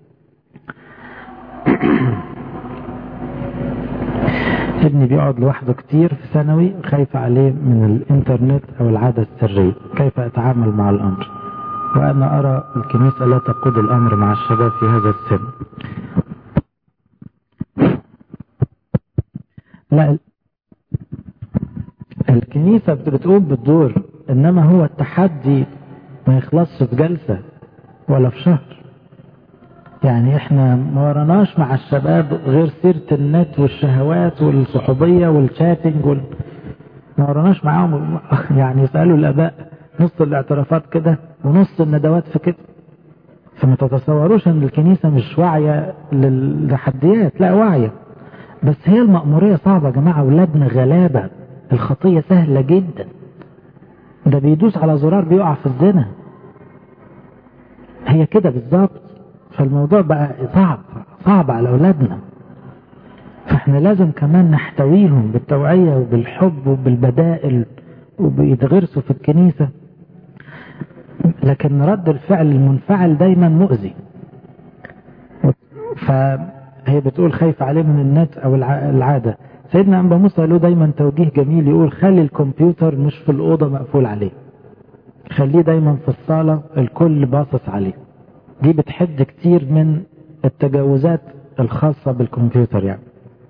ابني بيقعد لوحده كتير في ثانوي خايف عليه من الانترنت او العادة السرية كيف اتعامل مع الامر وانا ارى الكنيسة لا تقود الامر مع الشباب في هذا السن لا الكنيسة بتقوم بالدور انما هو التحدي ما يخلصش في جلسة ولا في شهر يعني احنا ما وراناش مع الشباب غير سيرة النت والشهوات والصحوبية والشاتنج وال... ما وراناش معاهم يعني يسألوا الاباء نص الاعترافات كده ونص الندوات في كده فما تتصوروش ان الكنيسة مش واعية للتحديات لا واعية بس هي المأمورية صعبة يا جماعة اولادنا غلابة الخطية سهلة جدا ده بيدوس على زرار بيقع في الزنا هي كده بالظبط فالموضوع بقى صعب صعب على أولادنا فاحنا لازم كمان نحتويهم بالتوعية وبالحب وبالبدائل وبيتغرسوا في الكنيسة لكن رد الفعل المنفعل دايما مؤذي فهي بتقول خايف عليه من النت او العادة سيدنا أنبا موسى له دايما توجيه جميل يقول خلي الكمبيوتر مش في الأوضة مقفول عليه خليه دايما في الصالة الكل باصص عليه دي بتحد كتير من التجاوزات الخاصة بالكمبيوتر يعني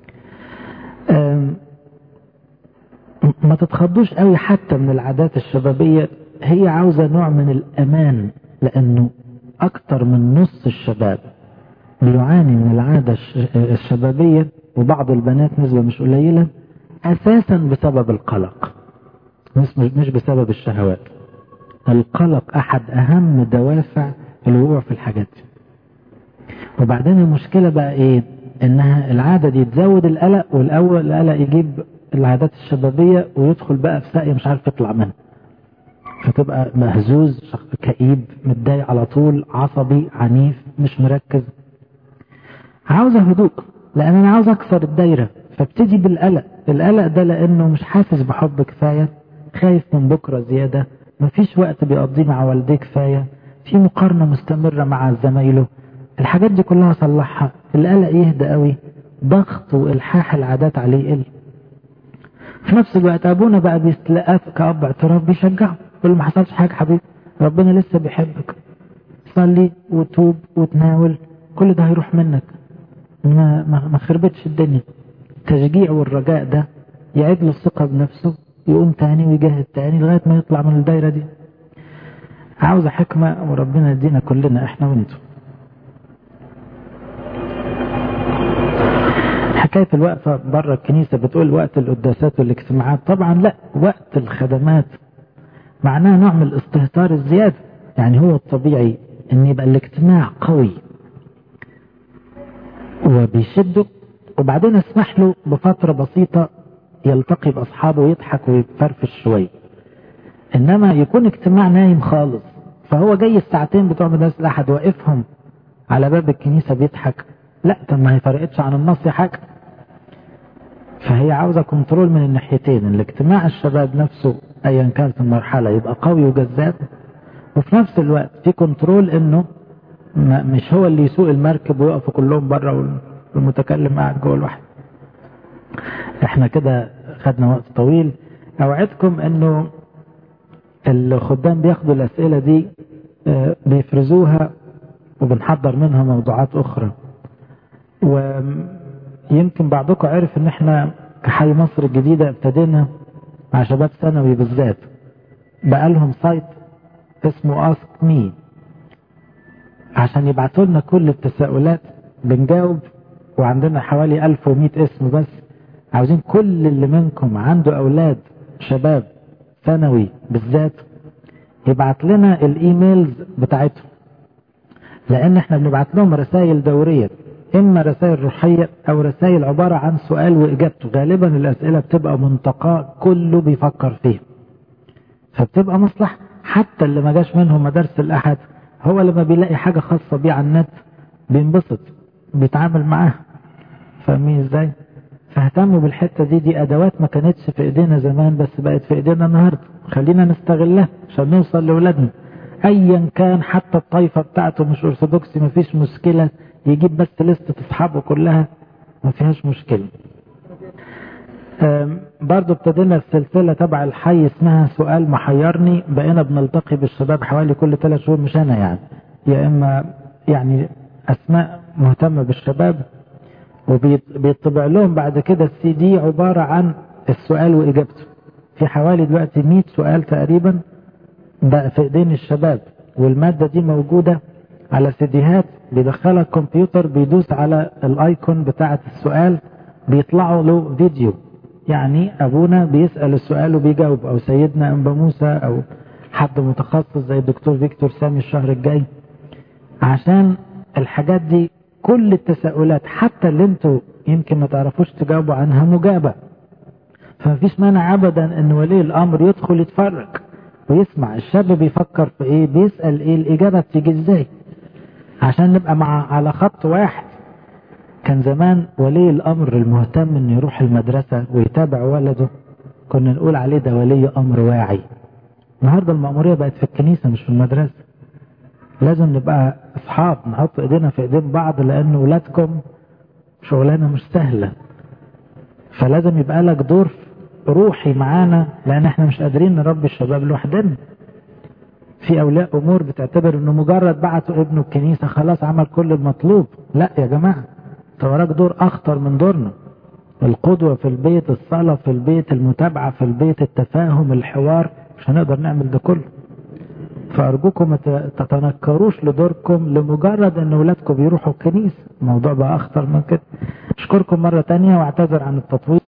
ما تتخضوش قوي حتى من العادات الشبابية هي عاوزة نوع من الأمان لأنه أكتر من نص الشباب بيعاني من العادة الشبابية وبعض البنات نسبة مش قليلة أساسا بسبب القلق مش, مش بسبب الشهوات القلق أحد أهم دوافع الوقوع في الحاجات دي وبعدين المشكلة بقى إيه إنها العادة دي تزود القلق والأول القلق يجيب العادات الشبابية ويدخل بقى في ساقية مش عارف يطلع منها فتبقى مهزوز كئيب متضايق على طول عصبي عنيف مش مركز عاوزة هدوء لان انا عاوز اكسر الدايرة فابتدي بالقلق القلق ده لانه مش حاسس بحب كفاية خايف من بكرة زيادة مفيش وقت بيقضيه مع والديه كفاية في مقارنة مستمرة مع زمايله الحاجات دي كلها صلحها القلق يهدى قوي ضغط والحاح العادات عليه يقل في نفس الوقت ابونا بقى بيستلقاك كأب اعتراف بيشجعه يقول ما حصلش حاجة حبيبي ربنا لسه بيحبك صلي وتوب وتناول كل ده هيروح منك ما ما ما خربتش الدنيا التشجيع والرجاء ده يعيد له الثقة بنفسه يقوم تاني ويجاهد تاني لغاية ما يطلع من الدايرة دي عاوزة حكمة وربنا يدينا كلنا احنا وانتم حكاية الوقفة بره الكنيسة بتقول وقت القداسات والاجتماعات طبعا لا وقت الخدمات معناها نوع من الاستهتار الزيادة يعني هو الطبيعي ان يبقى الاجتماع قوي وبيشده وبعدين اسمح له بفترة بسيطة يلتقي بأصحابه ويضحك ويفرفش شوية إنما يكون اجتماع نايم خالص فهو جاي الساعتين بتوع مدرسة الأحد واقفهم على باب الكنيسة بيضحك لا طب ما هي فرقتش عن النص حاجة فهي عاوزة كنترول من الناحيتين الاجتماع الشباب نفسه أيا كانت المرحلة يبقى قوي وجذاب وفي نفس الوقت في كنترول إنه مش هو اللي يسوق المركب ويقفوا كلهم بره والمتكلم قاعد جوه لوحده احنا كده خدنا وقت طويل اوعدكم انه الخدام بياخدوا الأسئلة دي بيفرزوها وبنحضر منها موضوعات أخرى ويمكن بعضكم عرف ان احنا كحي مصر الجديدة ابتدينا مع شباب ثانوي بالذات بقى لهم سايت اسمه اسك مي عشان يبعتوا لنا كل التساؤلات بنجاوب وعندنا حوالي 1100 اسم بس عاوزين كل اللي منكم عنده اولاد شباب ثانوي بالذات يبعت لنا الايميلز بتاعتهم لان احنا بنبعت لهم رسائل دوريه اما رسائل روحيه او رسائل عباره عن سؤال واجابته غالبا الاسئله بتبقى منتقاه كله بيفكر فيها فبتبقى مصلحه حتى اللي ما جاش منهم مدارس الاحد هو لما بيلاقي حاجه خاصه بيه على النت بينبسط بيتعامل معاها فاهمين ازاي فاهتموا بالحته دي دي ادوات ما كانتش في ايدينا زمان بس بقت في ايدينا النهارده خلينا نستغلها عشان نوصل لاولادنا ايا كان حتى الطائفه بتاعته مش ارثوذكسي مفيش مشكله يجيب بس لستة اصحابه كلها ما فيهاش مشكله برضو ابتدينا السلسلة تبع الحي اسمها سؤال محيرني بقينا بنلتقي بالشباب حوالي كل ثلاث شهور مش انا يعني يا اما يعني اسماء مهتمة بالشباب وبيطبع لهم بعد كده السي دي عبارة عن السؤال واجابته في حوالي دلوقتي 100 سؤال تقريبا بقى في ايدين الشباب والمادة دي موجودة على سيديهات بيدخلها الكمبيوتر بيدوس على الايكون بتاعة السؤال بيطلعوا له فيديو يعني ابونا بيسأل السؤال وبيجاوب او سيدنا انبا موسى او حد متخصص زي الدكتور فيكتور سامي الشهر الجاي عشان الحاجات دي كل التساؤلات حتى اللي انتوا يمكن ما تعرفوش تجاوبوا عنها مجابة فمفيش مانع ابدا ان ولي الامر يدخل يتفرج ويسمع الشاب بيفكر في ايه بيسأل ايه الاجابة بتيجي ازاي عشان نبقى مع على خط واحد كان زمان ولي الامر المهتم انه يروح المدرسة ويتابع ولده كنا نقول عليه ده ولي امر واعي النهاردة المأمورية بقت في الكنيسة مش في المدرسة لازم نبقى اصحاب نحط ايدينا في ايدين بعض لان ولادكم شغلانة مش سهلة فلازم يبقى لك دور روحي معانا لان احنا مش قادرين نربي الشباب لوحدنا في اولياء امور بتعتبر انه مجرد بعتوا ابنه الكنيسه خلاص عمل كل المطلوب لا يا جماعه انت وراك دور اخطر من دورنا القدوه في البيت الصلاه في البيت المتابعه في البيت التفاهم الحوار مش هنقدر نعمل ده كله فارجوكم ما تتنكروش لدوركم لمجرد ان اولادكم بيروحوا الكنيسه الموضوع بقى اخطر من كده اشكركم مره تانية واعتذر عن التطويل